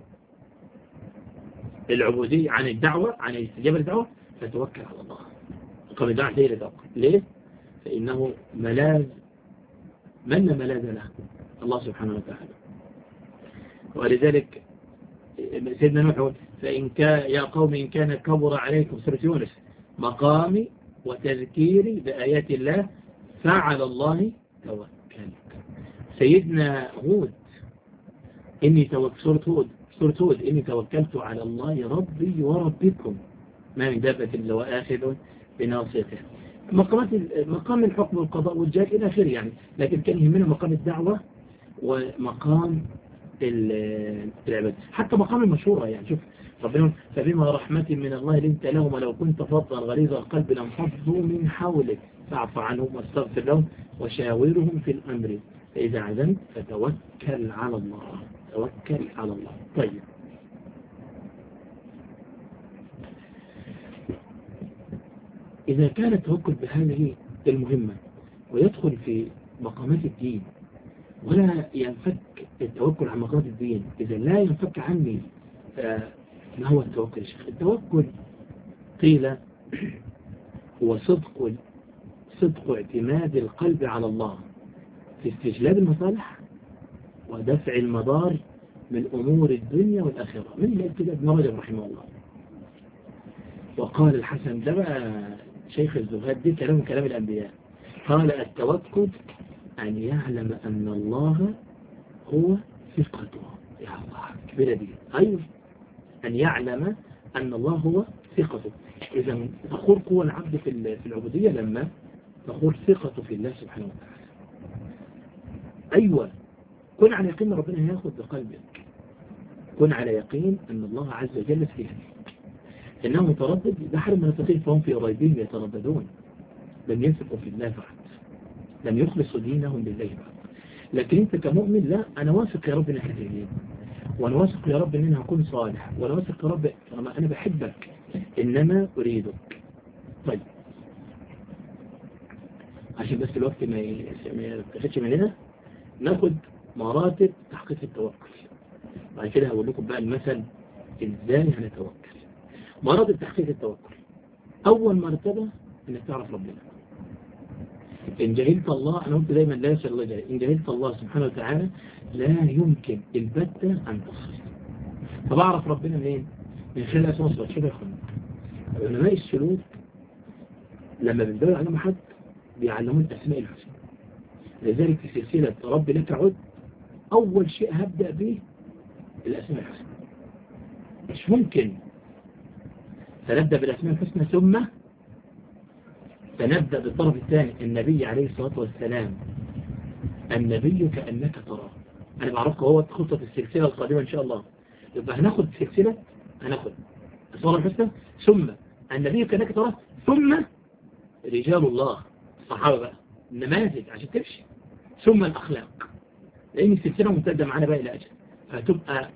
العبودية عن الدعوة عن الاستجابة للدعوة فتوكل على الله قبل الدعوة ليه لتوكل ليه؟ فإنه ملاذ من ملاذ له الله سبحانه وتعالى ولذلك سيدنا نوح فإن كان يا قوم إن كان كبر عليكم سورة يونس مقامي وتذكيري بآيات الله فعلى الله توكل سيدنا هود إني توكل سورة هود سورة هود إني توكلت على الله ربي وربكم ما من دابة إلا وآخذ بناصيته مقامات مقام الحكم والقضاء والجهاد إلى آخره يعني لكن كان يهمنا مقام الدعوة ومقام العبادة حتى مقام المشورة يعني شوف ربنا فبما رحمة من الله لنت لهم ولو كنت فظا غليظ القلب لانفضوا من حولك فاعف عنهم واستغفر لهم وشاورهم في الأمر فإذا عزمت فتوكل على الله توكل على الله طيب إذا كان التوكل بهذه المهمة ويدخل في مقامات الدين ولا ينفك التوكل عن مقامات الدين إذا لا ينفك عني ما هو التوكل يا شيخ التوكل قيل هو صدق صدق اعتماد القلب على الله في استجلاب المصالح ودفع المضار من أمور الدنيا والآخرة من اللي كده ابن رجب رحمه الله وقال الحسن ده بقى شيخ الزهاد دي كلام كلام الأنبياء قال التوكل أن يعلم أن الله هو ثقته يا الله كبيرة دي أيوه أن يعلم أن الله هو ثقته إذا تخور قوة العبد في العبودية لما تخور ثقته في الله سبحانه وتعالى أيوة كن على يقين ربنا هياخد بقلبك كن على يقين أن الله عز وجل فيها إنه متردد بحر المنافقين فهم في ريبهم يترددون لم ينفقوا في الله بعد لم يخلصوا دينهم لله بعد لكن انت كمؤمن لا انا واثق يا رب انك هتهديني وانا واثق يا رب ان انا هكون صالح وانا واثق يا رب انا بحبك انما اريدك طيب عشان بس الوقت ما يتخدش مننا ناخد مراتب تحقيق التوكل بعد كده هقول لكم بقى المثل ازاي هنتوكل مراتب تحقيق التوكل اول مرتبة انك تعرف ربنا إن جهلت الله أنا قلت دايما لا يسأل الله جهل إن جهلت الله سبحانه وتعالى لا يمكن البتة أن تصل فبعرف ربنا منين؟ من خلال أسماء صفات شبه يخلق علماء السلوك لما بندور على حد بيعلمون أسماء الحسنى لذلك في سلسلة رب لك عد أول شيء هبدأ به الأسماء الحسنى مش ممكن فنبدأ بالأسماء الحسنى ثم سنبدأ بالطرف الثاني النبي عليه الصلاة والسلام النبي كأنك تراه أنا بعرفك هو خطة السلسلة القادمة إن شاء الله يبقى هناخد سلسلة هناخد الصورة الحسنى ثم النبي كأنك تراه ثم رجال الله الصحابة بقى النماذج عشان تمشي ثم الأخلاق لأن السلسلة ممتدة معانا بقى إلى أجل فتبقى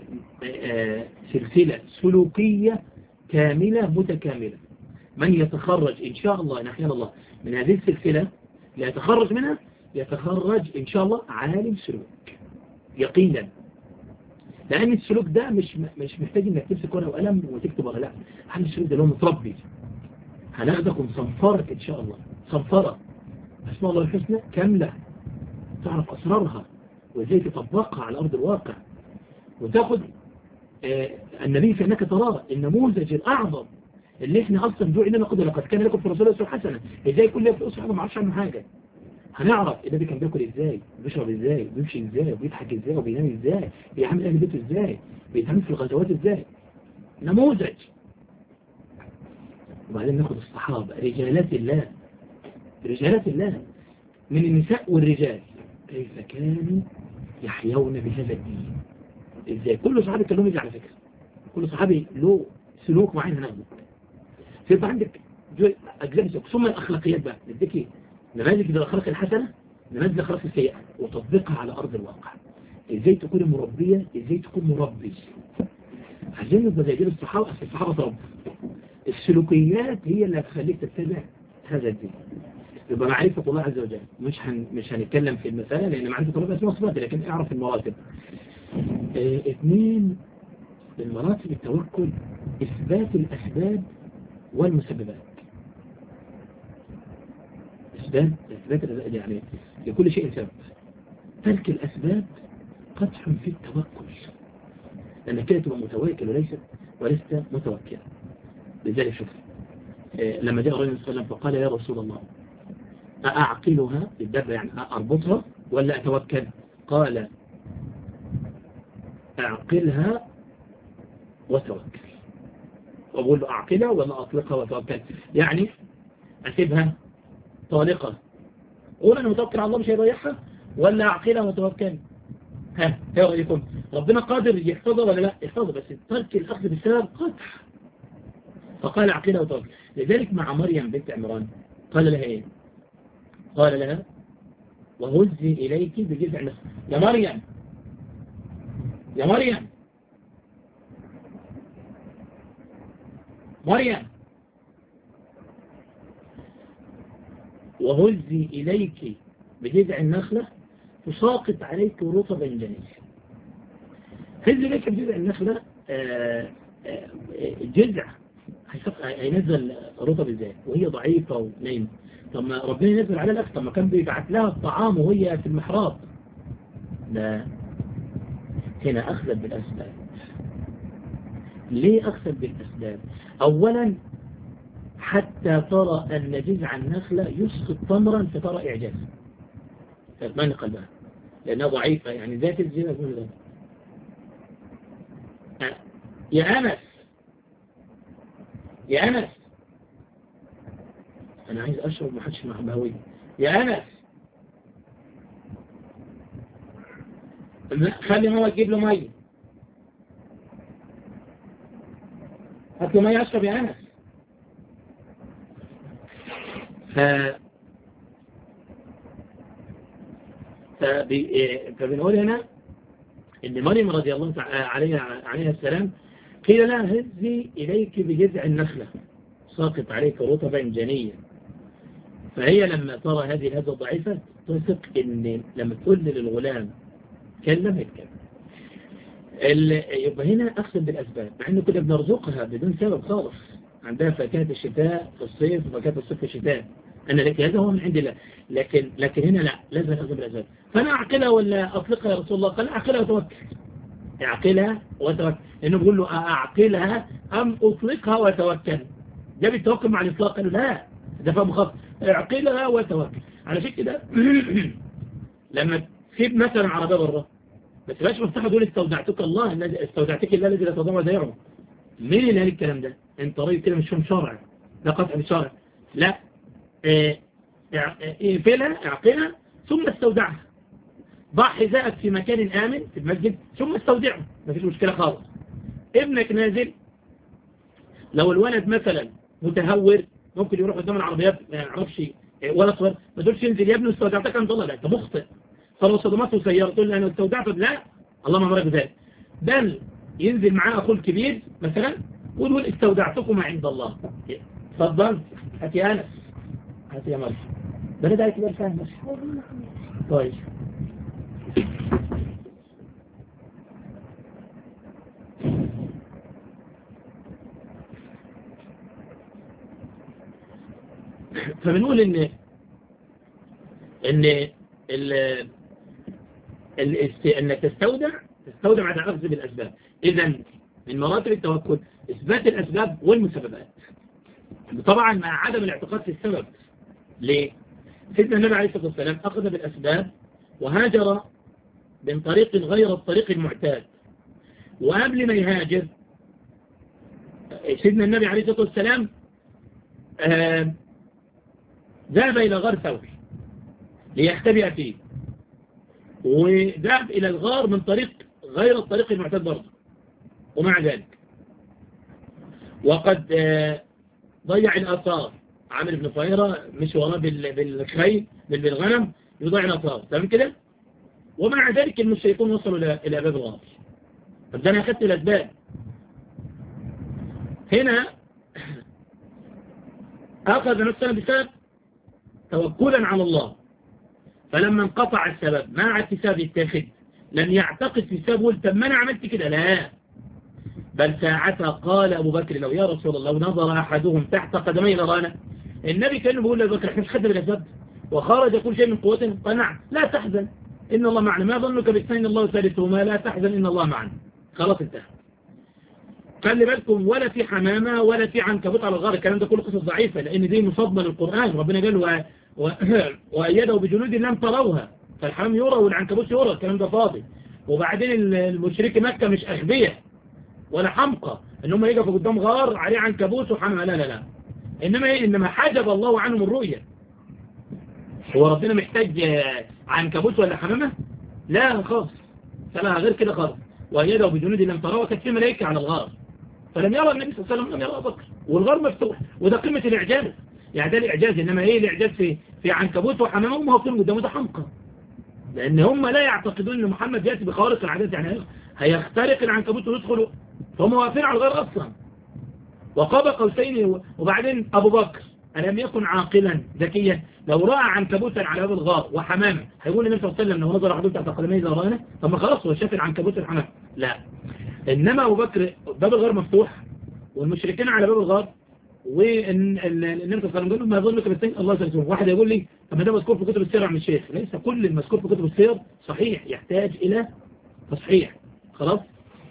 سلسلة سلوكية كاملة متكاملة من يتخرج إن شاء الله نحيان الله من هذه السلسلة يتخرج منها يتخرج إن شاء الله عالم سلوك يقينا لأن السلوك ده مش مش محتاج إنك تمسك ورقة وقلم وتكتب ولا لا عالم السلوك ده اللي هو متربي هناخدك ونصنفرك إن شاء الله صنفرة أسماء الله الحسنى كاملة تعرف أسرارها وإزاي تطبقها على أرض الواقع وتاخد آه النبي في أنك تراه النموذج الأعظم اللي احنا أصلا جوع إنما قد لقد كان لكم في رسول الله حسنة إزاي كل يوم في أسرة ما عرفش عنه حاجة هنعرف النبي كان بياكل ازاي بيشرب ازاي بيمشي ازاي وبيضحك ازاي وبينام ازاي بيعمل اهل بيته ازاي بيتعامل في الغزوات ازاي نموذج وبعدين ناخد الصحابة رجالات الله رجالات الله من النساء والرجال كيف كانوا يحيون بهذا الدين ازاي كل صحابي كان لهم يجي على فكرة كل صحابي له سلوك معين هناخده فيبقى عندك اجزاء ثم الاخلاقيات بقى نديكي نماذج للأخلاق الحسنة نماذج للأخلاق السيئة وتطبيقها على أرض الواقع إزاي تكون مربية إزاي تكون مربي عايزين نبقى زي دي الصحابة أصل الصحابة تربوا السلوكيات هي اللي هتخليك تتبع هذا الدين يبقى معرفة الله عز وجل مش هن مش هنتكلم في المسألة لأن معرفة الله اسمها صفات لكن اعرف المراتب اه اثنين من مراتب التوكل إثبات الأسباب والمسببات أسباب إثبات يعني لكل شيء سبب ترك الأسباب قدح في التوكل لأنك كده تبقى متوكل وليست ولست متوكلا لذلك شوف لما جاء الرجل صلى الله عليه وسلم فقال يا رسول الله أعقلها الدابة يعني أربطها ولا أتوكل قال أعقلها وتوكل وأقول له أعقلها ولا أطلقها وتوكل يعني أسيبها طالقة قول أنا متوكل على الله مش هيضيعها ولا أعقلها وتوكل ها ايه رأيكم ربنا قادر يحفظها ولا لا يحفظها بس ترك الأخذ بالسبب قطع فقال أعقلها وتوكل لذلك مع مريم بنت عمران قال لها ايه قال لها وهزي إليك بجذع نخل يا مريم يا مريم مريم وهزي إليك بجذع النخلة تساقط عليك رطبا جنيا هزي إليك بجذع النخلة آآ آآ جذع هينزل رطب ازاي وهي ضعيفة ونايمة طب ما ربنا ينزل عليها الأكل طب ما كان بيبعت لها الطعام وهي في المحراب لا هنا أخذت بالأسباب ليه أخذت بالأسباب أولا حتى ترى أن جذع النخلة يسقط تمرا فترى إعجاز فاطمئن قلبها لأنها ضعيفة يعني ذات الزنا يقول ذلك يا أنس يا أنس أنا عايز أشرب ما حدش مع بهوي يا أنس خلي ماما تجيب له مية هات له مية أشرب يا أنس ف فبنقول هنا ان مريم رضي الله عليها عليها السلام قيل لها هزي إليك بجذع النخلة ساقط عليك رطبا جنيا فهي لما ترى هذه الهزة الضعيفة تثق ان لما تقول للغلام كلم يتكلم يبقى هنا أقسم بالأسباب مع أنه كنا بنرزقها بدون سبب خالص عندها فاكهة الشتاء في الصيف وفاكهة الصيف في الشتاء أنا لك هذا هو من عند الله لكن لكن هنا لا لازم أخذ بالأسباب فأنا أعقلها ولا أطلقها يا رسول الله قال أعقلها وتوكل أعقلها وتوكل لأنه بيقول له أعقلها أم أطلقها وتوكل جاب التوكل مع الإطلاق قالوا لا ده فهم خط اعقلها وتوكل على شكل كده لما تسيب مثلا عربية بره ما تبقاش مفتاحة تقول استودعتك الله الذي استودعتك الله الذي لا تضم ودائعه مين اللي قال الكلام ده انت راجل كده مش فاهم شرع ده قطع بشرع لا اقفلها اعقلها ثم استودعها ضع حذاءك في مكان آمن في المسجد ثم استودعه ما فيش مشكلة خالص ابنك نازل لو الولد مثلا متهور ممكن يروح قدام العربيات ما يعرفش ولا صغير ما تقولش انزل يا ابني استودعتك انت الله لا انت مخطئ فلو صدمته سيارة تقول أنا استودعته لا الله ما أمرك بذلك بل ينزل معاه أخوه الكبير مثلا ويقول استودعتكم عند الله تفضل هات يا أنس هات يا مرحبا بلد عليك بقى فاهم طيب فبنقول ان ان ال ال انك تستودع تستودع بعد الاخذ بالاسباب اذا من مراتب التوكل اثبات الاسباب والمسببات طبعا مع عدم الاعتقاد في السبب ليه سيدنا النبي عليه الصلاه والسلام اخذ بالاسباب وهاجر من طريق غير الطريق المعتاد وقبل ما يهاجر سيدنا النبي عليه الصلاه والسلام آه ذهب إلى غار ثور ليختبئ فيه وذهب إلى الغار من طريق غير الطريق المعتاد برضه ومع ذلك وقد ضيع الآثار عامر بن فهيرة مش وراه بالخيل بالغنم يضيع الآثار تمام كده ومع ذلك المشركون وصلوا إلى باب الغار طب ده أنا أخذت الأسباب هنا أخذ نفسنا بسبب توكلا على الله فلما انقطع السبب ما عاد في سبب يتاخد لم يعتقد في سبب قلت طب ما انا عملت كده لا بل ساعتها قال ابو بكر لو يا رسول الله لو نظر احدهم تحت قدمي لرانا النبي كان بيقول لابو بكر احنا مش خدنا بالاسباب وخرج كل شيء من قوته قال نعم لا تحزن ان الله معنا ما ظنك باثنين الله ثالثهما لا تحزن ان الله معنا خلاص انتهى خلي بالكم ولا في حمامة ولا في عنكبوت على الغار الكلام ده كله قصص ضعيفة لأن دي مصادمة للقرآن ربنا قال و... و... وأيده بجنود لم تروها فالحمام يرى والعنكبوت يرى الكلام ده فاضي وبعدين المشرك مكة مش أغبية ولا حمقى ان هم يقفوا قدام غار عليه عنكبوت وحمامة لا لا لا إنما إيه إنما حجب الله عنهم الرؤية هو ربنا محتاج عنكبوت ولا حمامة لا خالص فلا غير كده خالص وأيده بجنود لم تروها كانت في ملائكة على الغار فلم يرى النبي صلى الله عليه وسلم لم يرى بكر والغار مفتوح وده قمة الإعجاز يعني ده الإعجاز إنما إيه الإعجاز في في عنكبوت وحمامة هم واقفين قدامه ده حمقى لأن هم لا يعتقدون إن محمد يأتي بخوارق العادات يعني هيخترق العنكبوت ويدخلوا فهم واقفين على الغار أصلا وقاب قوسين وبعدين أبو بكر ألم يكن عاقلا ذكيا لو رأى عنكبوتا على باب الغار وحمامة هيقول النبي صلى الله عليه وسلم لو نظر أحدهم تحت قدميه إذا رأينا طب ما خلاص هو شاف العنكبوت والحمامة لا إنما أبو بكر باب الغار مفتوح والمشركين على باب الغار والنبي صلى الله عليه وسلم قال ما يظنك بالسين الله سلسله واحد يقول لي طب ما ده مذكور في كتب السير عن الشيخ ليس كل المذكور في كتب السير صحيح يحتاج إلى تصحيح خلاص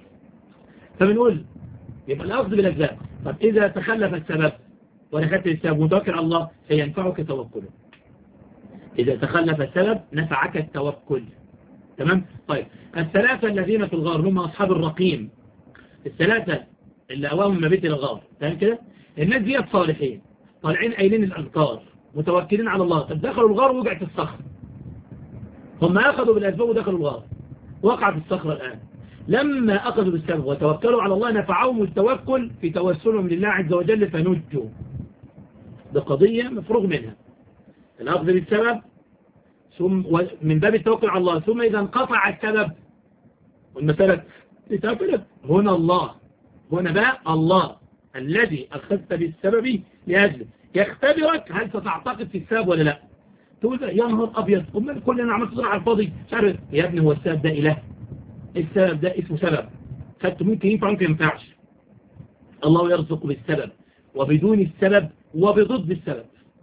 فبنقول يبقى الأخذ بالأجزاء طب إذا تخلف السبب ونخدت السبب وتوكل على الله سينفعك توكله إذا تخلف السبب نفعك التوكل تمام طيب الثلاثة الذين في الغار هم أصحاب الرقيم الثلاثة اللي أواهم مبيت الغار تمام كده الناس دي صالحين طالعين قايلين الأذكار متوكلين على الله طب دخلوا الغار وقعت الصخر هم أخذوا بالأسباب ودخلوا الغار وقعت الصخرة الآن لما أخذوا بالسبب وتوكلوا على الله نفعهم التوكل في توسلهم لله عز وجل فنجوا بقضية مفروغ منها الأخذ بالسبب ثم من باب التوكل على الله ثم إذا انقطع السبب والمسألة لتأكلت هنا الله هنا بقى الله الذي أخذت بالسبب لأجله يختبرك هل ستعتقد في السبب ولا لا تقول يا نهار أبيض أمال كل أنا عملت صنع على الفاضي شعر يا ابني هو السبب ده إله السبب ده اسمه سبب خدت ممكن ينفع ممكن ينفعش الله يرزق بالسبب وبدون السبب وبضد السبب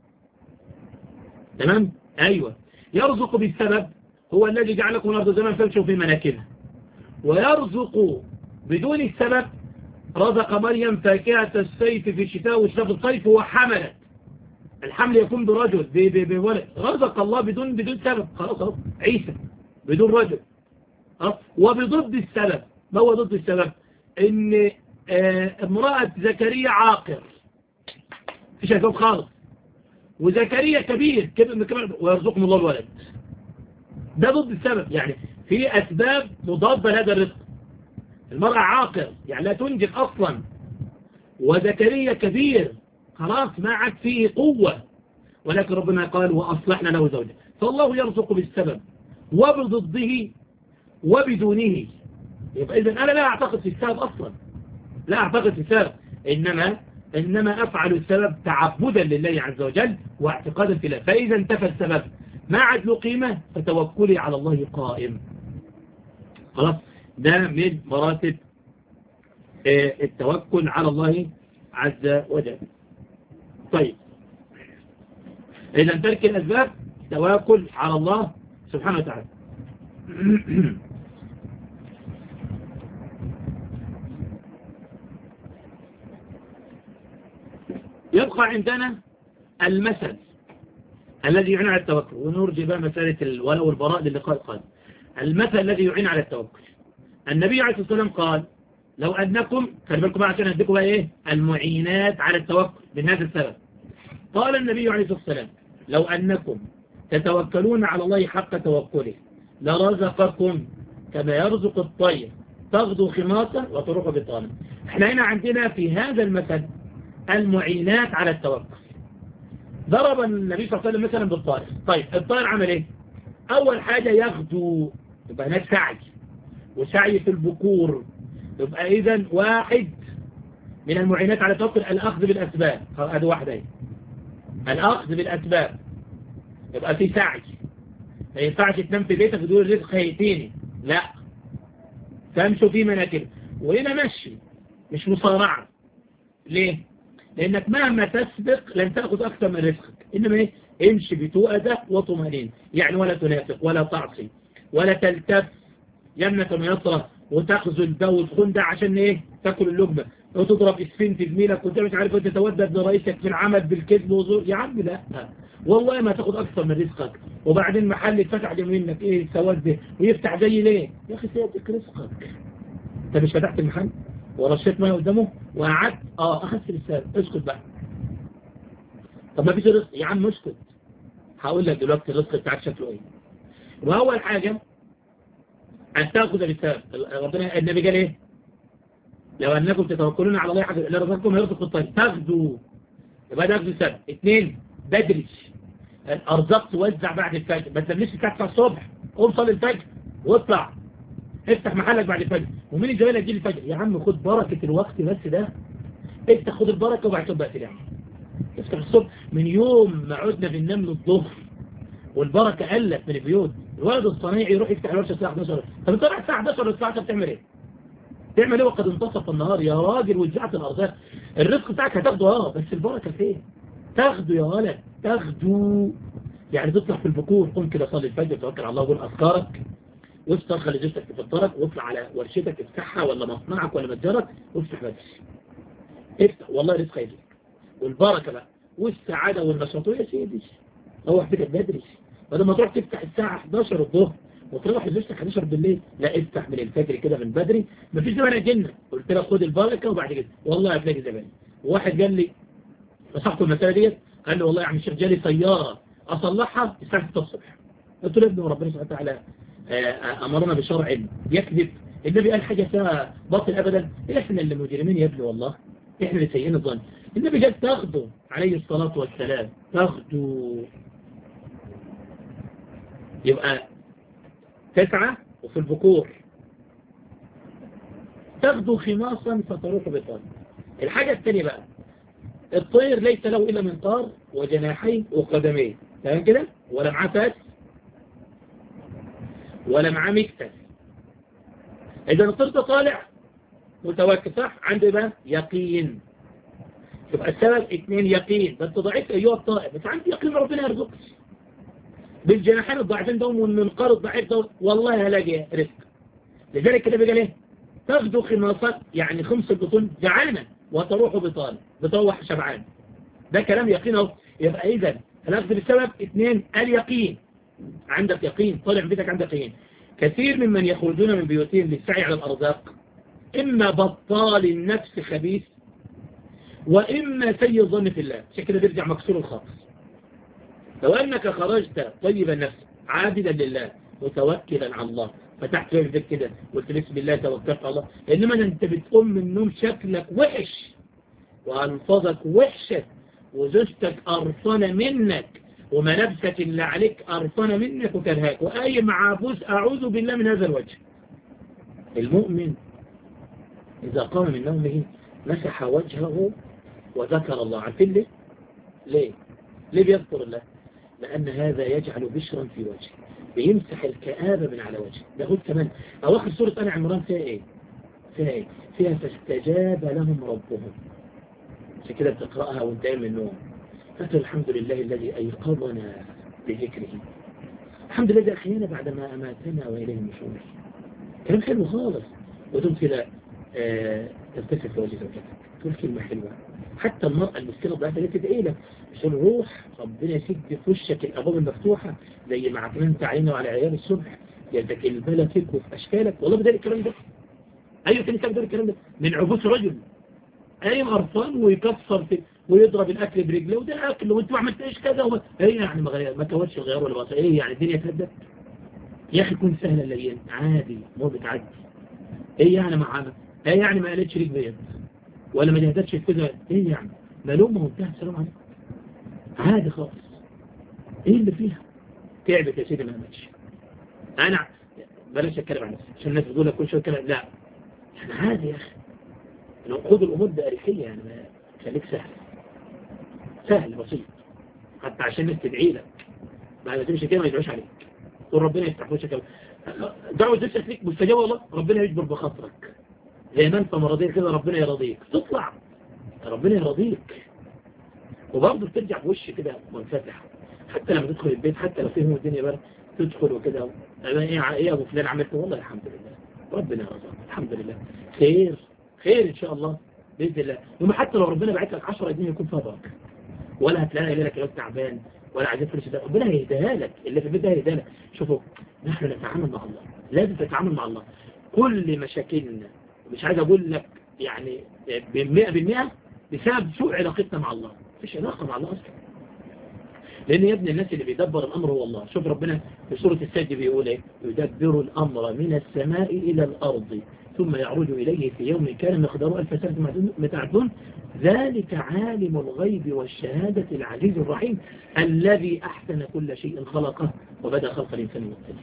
تمام أيوة يرزق بالسبب هو الذي جعلكم الأرض زمان فامشوا في مناكبها ويرزق بدون السبب رزق مريم فاكهة السيف في الشتاء وشتاء في الصيف وحملت الحمل يكون برجل بولد رزق الله بدون بدون سبب خلاص خلاص عيسى بدون رجل وبضد السبب ما هو ضد السبب ان امرأة زكريا عاقر مفيش اسباب خالص وزكريا كبير كبير ويرزقهم الله الولد ده ضد السبب يعني في اسباب مضادة لهذا الرزق المرأة عاقر يعني لا تنجب اصلا وزكريا كبير خلاص ما عاد فيه قوة ولكن ربنا قال واصلحنا له زوجه فالله يرزق بالسبب وبضده وبدونه يبقى إذا أنا لا أعتقد في السبب أصلا لا أعتقد في السبب إنما إنما أفعل السبب تعبدا لله عز وجل واعتقادا في الله فإذا انتفى السبب ما عاد له قيمة فتوكلي على الله قائم خلاص ده من مراتب التوكل على الله عز وجل طيب إذا ترك الأسباب توكل على الله سبحانه وتعالى يبقى عندنا المثل الذي يعين على التوكل ونرجي بقى مسألة الولاء والبراء للقاء قال المثل الذي يعين على التوكل النبي عليه الصلاة والسلام قال لو أنكم خلي بالكم بقى عشان أديكم بقى إيه المعينات على التوكل من هذا السبب قال النبي عليه الصلاة والسلام لو أنكم تتوكلون على الله حق توكله لرزقكم كما يرزق الطير تغدو خماصا وتروح بطانا احنا هنا عندنا في هذا المثل المعينات على التوكل ضرب النبي صلى الله عليه وسلم مثلا بالطائر طيب الطائر عمل ايه اول حاجة يغدو يبقى هناك سعي وسعي في البكور يبقى اذا واحد من المعينات على التوكل الاخذ بالاسباب هذه واحدة ايه الاخذ بالاسباب يبقى في سعي ما ينفعش تنام في بيتك وتقول الرزق هيتيني لا تمشوا في مناكب وهنا مشي مش مصارعة ليه لانك مهما تسبق لن تأخذ اكثر من رزقك انما ايه امشي بتؤدة وطمأنين يعني ولا تنافق ولا تعصي ولا تلتف يمنة ويسرى وتخذل ده وتخون ده عشان ايه تاكل اللقمة وتضرب اسفنت زميلك وانت مش عارف انت تودد لرئيسك في العمل بالكذب وزور يا عم لا والله ما تاخد اكثر من رزقك وبعدين محل اتفتح منك ايه السواد ده ويفتح زي ليه يا اخي سيادتك رزقك انت مش فتحت المحل ورشيت ميه قدامه وقعدت اه اخذت الرسالة اسكت بقى طب ما فيش رزق يا عم اسكت هقول لك دلوقتي الرزق بتاعك شكله ايه واول حاجة ان تاخذ الرسالة ربنا النبي قال ايه لو انكم تتوكلون على الله حاجة لرزقكم يرزق الطيب تاخذوا يبقى ده رسالة اثنين بدري الارزاق توزع بعد الفجر ما تبنيش الساعه الصبح قوم صلي الفجر واطلع افتح محلك بعد الفجر ومين الجمال يجي الفجر يا عم خد بركة الوقت بس ده انت خد البركة وبعد كده بقى يا عم افتح الصبح من يوم ما عدنا بننام للظهر والبركة قلت من البيوت الولد الصنيعي يروح يفتح الورشة الساعة 11 طب انت رايح الساعة 11 والساعة 10 بتعمل ايه تعمل ايه وقد انتصف النهار يا راجل وزعت الارزاق الرزق بتاعك هتاخده اه بس البركة فين تاخده يا ولد تاخده يعني تطلع في البكور قم كده صلي الفجر توكل على الله وقول اذكارك وافطر خلي زوجتك تفطرك واطلع على ورشتك افتحها ولا مصنعك ولا متجرك وافتح بدري افتح والله رزق يجيك والبركة بقى والسعادة والنشاط يا سيدي روح بيتك بدري بدل ما تروح تفتح الساعة 11 الظهر وتروح لزوجتك 11 بالليل لا افتح من الفجر كده من بدري مفيش زمان جنة قلت لك خد البركة وبعد كده والله هتلاقي زمان واحد قال لي نصحته المسألة ديت قال لي والله يا عم الشيخ جالي سيارة أصلحها الساعة 6 الصبح قلت له يا ابني ربنا سبحانه وتعالى أمرنا بشرع يكذب النبي قال حاجة فيها باطل أبدا إحنا اللي مجرمين يا ابني والله إحنا اللي سيئين الظن النبي قال تاخدوا عليه الصلاة والسلام تاخدوا يبقى تسعة وفي البكور تاخدوا خماصا فتروح بطن الحاجة الثانية بقى الطير ليس له إلا منقار وجناحين وقدمين تمام كده ولا معاه فاس ولا معاه مكتب إذا الطير ده طالع متوكل صح عنده بقى يقين يبقى السبب اثنين يقين بس ضعيف أيها الطائر بس عندي يقين ربنا يرزقك بالجناحين الضعيفين دوم والمنقار الضعيف دوم والله هلاقي رزق لذلك كده بيقال ايه تغدو خماصات يعني خمس البطون جعانة وتروح بطان بتروح شبعان ده كلام يقين اهو يبقى اذا الاخذ بالسبب اثنين اليقين عندك يقين طالع من بيتك عندك يقين كثير ممن يخرجون من بيوتهم للسعي على الارزاق اما بطال النفس خبيث واما سيء الظن في الله عشان كده بيرجع مكسور الخاطر لو أنك خرجت طيب النفس عابدا لله متوكلا على الله فتحت يدك كده قلت بسم الله توكلت على الله إنما أنت بتقوم من النوم شكلك وحش وأنفضك وحشة وزوجتك قرفانة منك وملابسة اللي عليك قرفانة منك وكرهاك وأي معابوس أعوذ بالله من هذا الوجه المؤمن إذا قام من نومه مسح وجهه وذكر الله عارفين ليه؟ ليه؟ ليه بيذكر الله؟ لأن هذا يجعل بشرا في وجهه بيمسح الكآبة من على وجهه ده هو كمان أواخر سورة آل عمران فيها إيه؟ فيها إيه؟ فيها فاستجاب لهم ربهم عشان كده بتقرأها وانت من النوم فتر الحمد لله الذي أيقظنا بذكره الحمد لله أخيانا بعدما أماتنا وإليه النشور كلام حلو خالص وتقول كده آه تلتفت في وجه زوجتك تقول كلمة حلوة حتى المرأة المسكينة الضعيفة اللي تدعي لك عشان روح ربنا يسد في وشك الأبواب المفتوحة زي ما عتمنت علينا وعلى عيال الصبح يدك البلا فيك وفي أشكالك والله بدل الكلام ده أيوة كان بدل الكلام ده من عبوس رجل قايم قرفان ويكسر في ويضرب الاكل برجله وده اكل وانت ما عملتش كذا وما ايه يعني ما غير ما كوتش الغيار ولا بقى ايه يعني الدنيا تهدت يا اخي كن سهله الليل عادي مو بتعدي ايه يعني ما عمل ايه يعني ما قالتش رجل بيد ولا ما جهدتش في كذا ايه يعني ملومه وانتهى السلام عليكم عادي خالص ايه اللي فيها تعبت يا سيدي ما ماتش انا بلاش اتكلم عن نفسي عشان الناس بتقول لك كل شويه كلام لا يعني عادي يا اخي لو خد الامور باريحيه يعني ما خليك سهل سهل بسيط حتى عشان الناس تدعي لك بعد ما تمشي كده ما يدعوش عليك تقول ربنا يفتح وشك دعوة نفسك ليك مستجابة والله ربنا يجبر بخاطرك زي ما انت مرضيك كده ربنا يرضيك تطلع ربنا يرضيك وبرضه بترجع بوش كده منفتح حتى لما تدخل البيت حتى لو فيهم الدنيا برد تدخل وكده ايه ايه ابو فلان عملت والله الحمد لله ربنا يرضاك الحمد لله خير خير ان شاء الله باذن الله وما حتى لو ربنا بعت لك 10 جنيه يكون فيها بركه ولا هتلاقي لك لو تعبان ولا عايزين فلوس ده ربنا هيهديها لك اللي في البيت ده هيهديها لك شوفوا نحن نتعامل مع الله لازم تتعامل مع الله كل مشاكلنا مش عايز اقول لك يعني بالمئة بالمئة بسبب سوء علاقتنا مع الله مفيش علاقة مع الله اصلا لان يا ابن الناس اللي بيدبر الامر هو الله شوف ربنا في سورة السجد بيقول ايه يدبر الامر من السماء الى الارض ثم يعرج إليه في يوم كان مقداره ألف سنة متعدون ذلك عالم الغيب والشهادة العزيز الرحيم الذي أحسن كل شيء خلقه وبدأ خلق الإنسان مختلف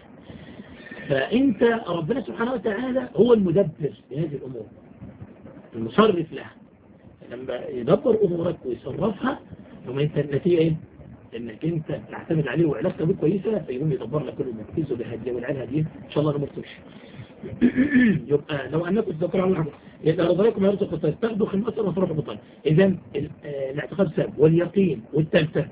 فأنت ربنا سبحانه وتعالى هو المدبر لهذه الأمور المصرف لها لما يدبر أمورك ويصرفها ثم أنت النتيجة إيه؟ انك انت تعتمد عليه وعلاقتك بيه كويسه فيقوم يدبر لك كل المركز وبهديه والعيال هديه ان شاء الله الامور تمشي يبقى لو أنكم تذكروا الله يبقى رضاكم يرزق الطيب تاخدوا خمسة وصرف بطن إذا الاعتقاد ساب واليقين والثالثة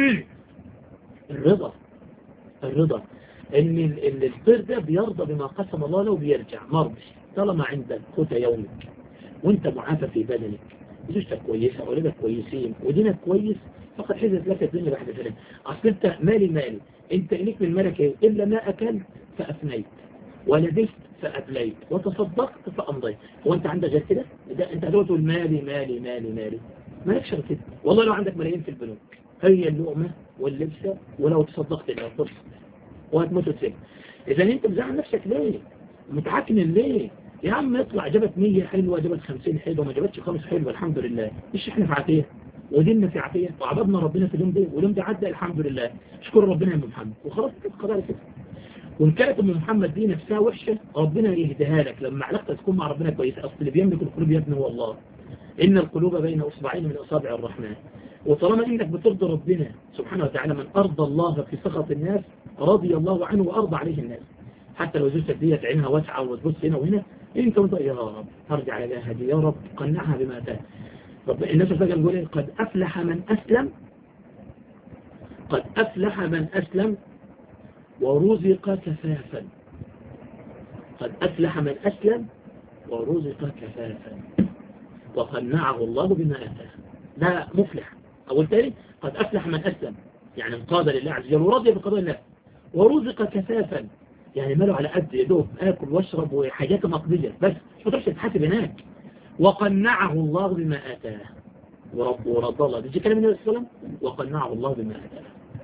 الرضا الرضا ان الطير ده بيرضى بما قسم الله له وبيرجع مرضي طالما عندك قوت يومك وانت معافى في بدنك زوجتك كويسة أولادك كويسين ودينك كويس فقد حزت لك الدنيا بعد ذلك أصل انت مالي مالي انت إليك من ملك ايه إلا ما أكلت فأفنيت ولبست فأبليت وتصدقت فأمضيت هو أنت عندك غير كده أنت هتقول تقول مالي مالي مالي مالي مالكش غير كده والله لو عندك ملايين في البنوك هي اللقمة واللبسة ولو تصدقت إلى فرصة وهتموت وتسيب إذا أنت مزعل نفسك ليه متعكن ليه يا عم اطلع جابت 100 حلوة جابت 50 حلوة ما جابتش خمس حلوة الحمد لله مش احنا في عافية وديننا في عافية وعبدنا ربنا في اليوم ده واليوم ده عدى الحمد لله اشكر ربنا يا محمد وخلاص كده قضاء كده وإن كانت أم محمد دي نفسها وحشة ربنا يهديها لك لما علاقتك تكون مع ربنا كويسة أصل اللي بيملك القلوب يا ابني هو الله إن القلوب بين أصبعين من أصابع الرحمن وطالما إنك بترضى ربنا سبحانه وتعالى من أرضى الله في سخط الناس رضي الله عنه وأرضى عليه الناس حتى لو زوجتك ديت عينها واسعة وتبص هنا وهنا انت وانت يا رب ترجع الى هدي يا رب قنعها بما اتاها رب الناس فجأة نقول ايه قد أفلح من أسلم قد أفلح من أسلم ورزق كفافا قد أفلح من أسلم ورزق كفافا وقنعه الله بما أتاه ده مفلح أول تاني قد أفلح من أسلم يعني انقاد لله عز وجل ورضي بقضاء الله ورزق كفافا يعني ماله على قد يدوب آكل واشرب وحاجات مقضية بس مش متعرفش تتحاسب هناك وقنعه الله بما آتاه ورب ورضى الله دي كلام النبي صلى الله عليه وسلم وقنعه الله بما آتاه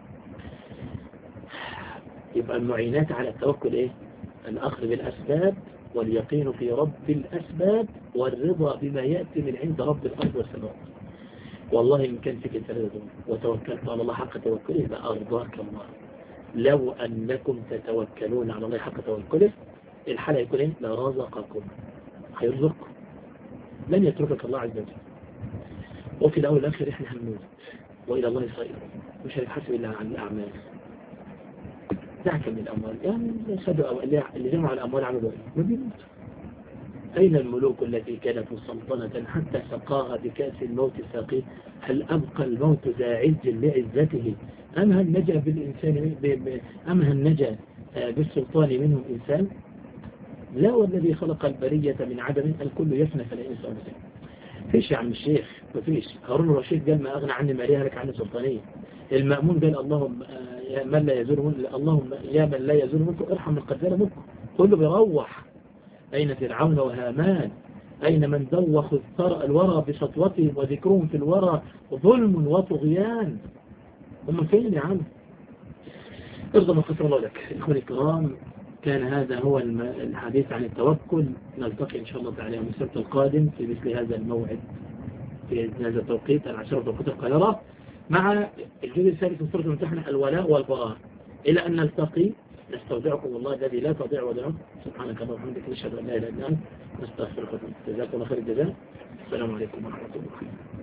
يبقى المعينات على التوكل ايه الأخذ بالأسباب واليقين في رب الأسباب والرضا بما يأتي من عند رب الأرض والسماوات والله إن كان فيك الثلاثة وتوكلت على الله حق توكله لأرضاك الله لو أنكم تتوكلون على الله حق توكله الحالة يكون إيه؟ لرزقكم هيرزقكم لن يتركك الله عز وجل وفي الأول والآخر إحنا هنموت وإلى الله صير مش هنتحسب إلا عن الأعمال دعك من الأموال يعني خدوا اللي جمعوا الأموال عملوا إيه؟ ما بيموتوا أين الملوك التي كانت سلطنة حتى سقاها بكأس الموت ساقيه هل أبقى الموت ذا عز لعزته أم هل نجا بالإنسان أم هل نجا آه، بالسلطان منهم إنسان لا والذي خلق البرية من عدم الكل يفنى فلا إنسان فيش يا عم الشيخ مفيش هارون الرشيد قال ما أغنى عني ماليها لك عن سلطانية المأمون قال اللهم آه، يا من لا يزور اللهم يا من لا يزور منكم ارحم من قد زال منكم كله بيروح أين فرعون وهامان أين من دوخ الورى بسطوتهم وذكرهم في الورى ظلم وطغيان هم فين يا عم ارضى ما قصر الله لك إخواني الكرام كان هذا هو الحديث عن التوكل نلتقي إن شاء الله تعالى يوم السبت القادم في مثل هذا الموعد في هذا التوقيت العشرة توقيت القاهرة مع الجزء الثالث من سورة الممتحنة الولاء والبراء إلى أن نلتقي نستودعكم الله الذي لا تضيع ودعه سبحانك اللهم وبحمدك نشهد أن لا إله إلا أنت نستغفرك جزاكم الله خير الجزاء السلام عليكم ورحمة الله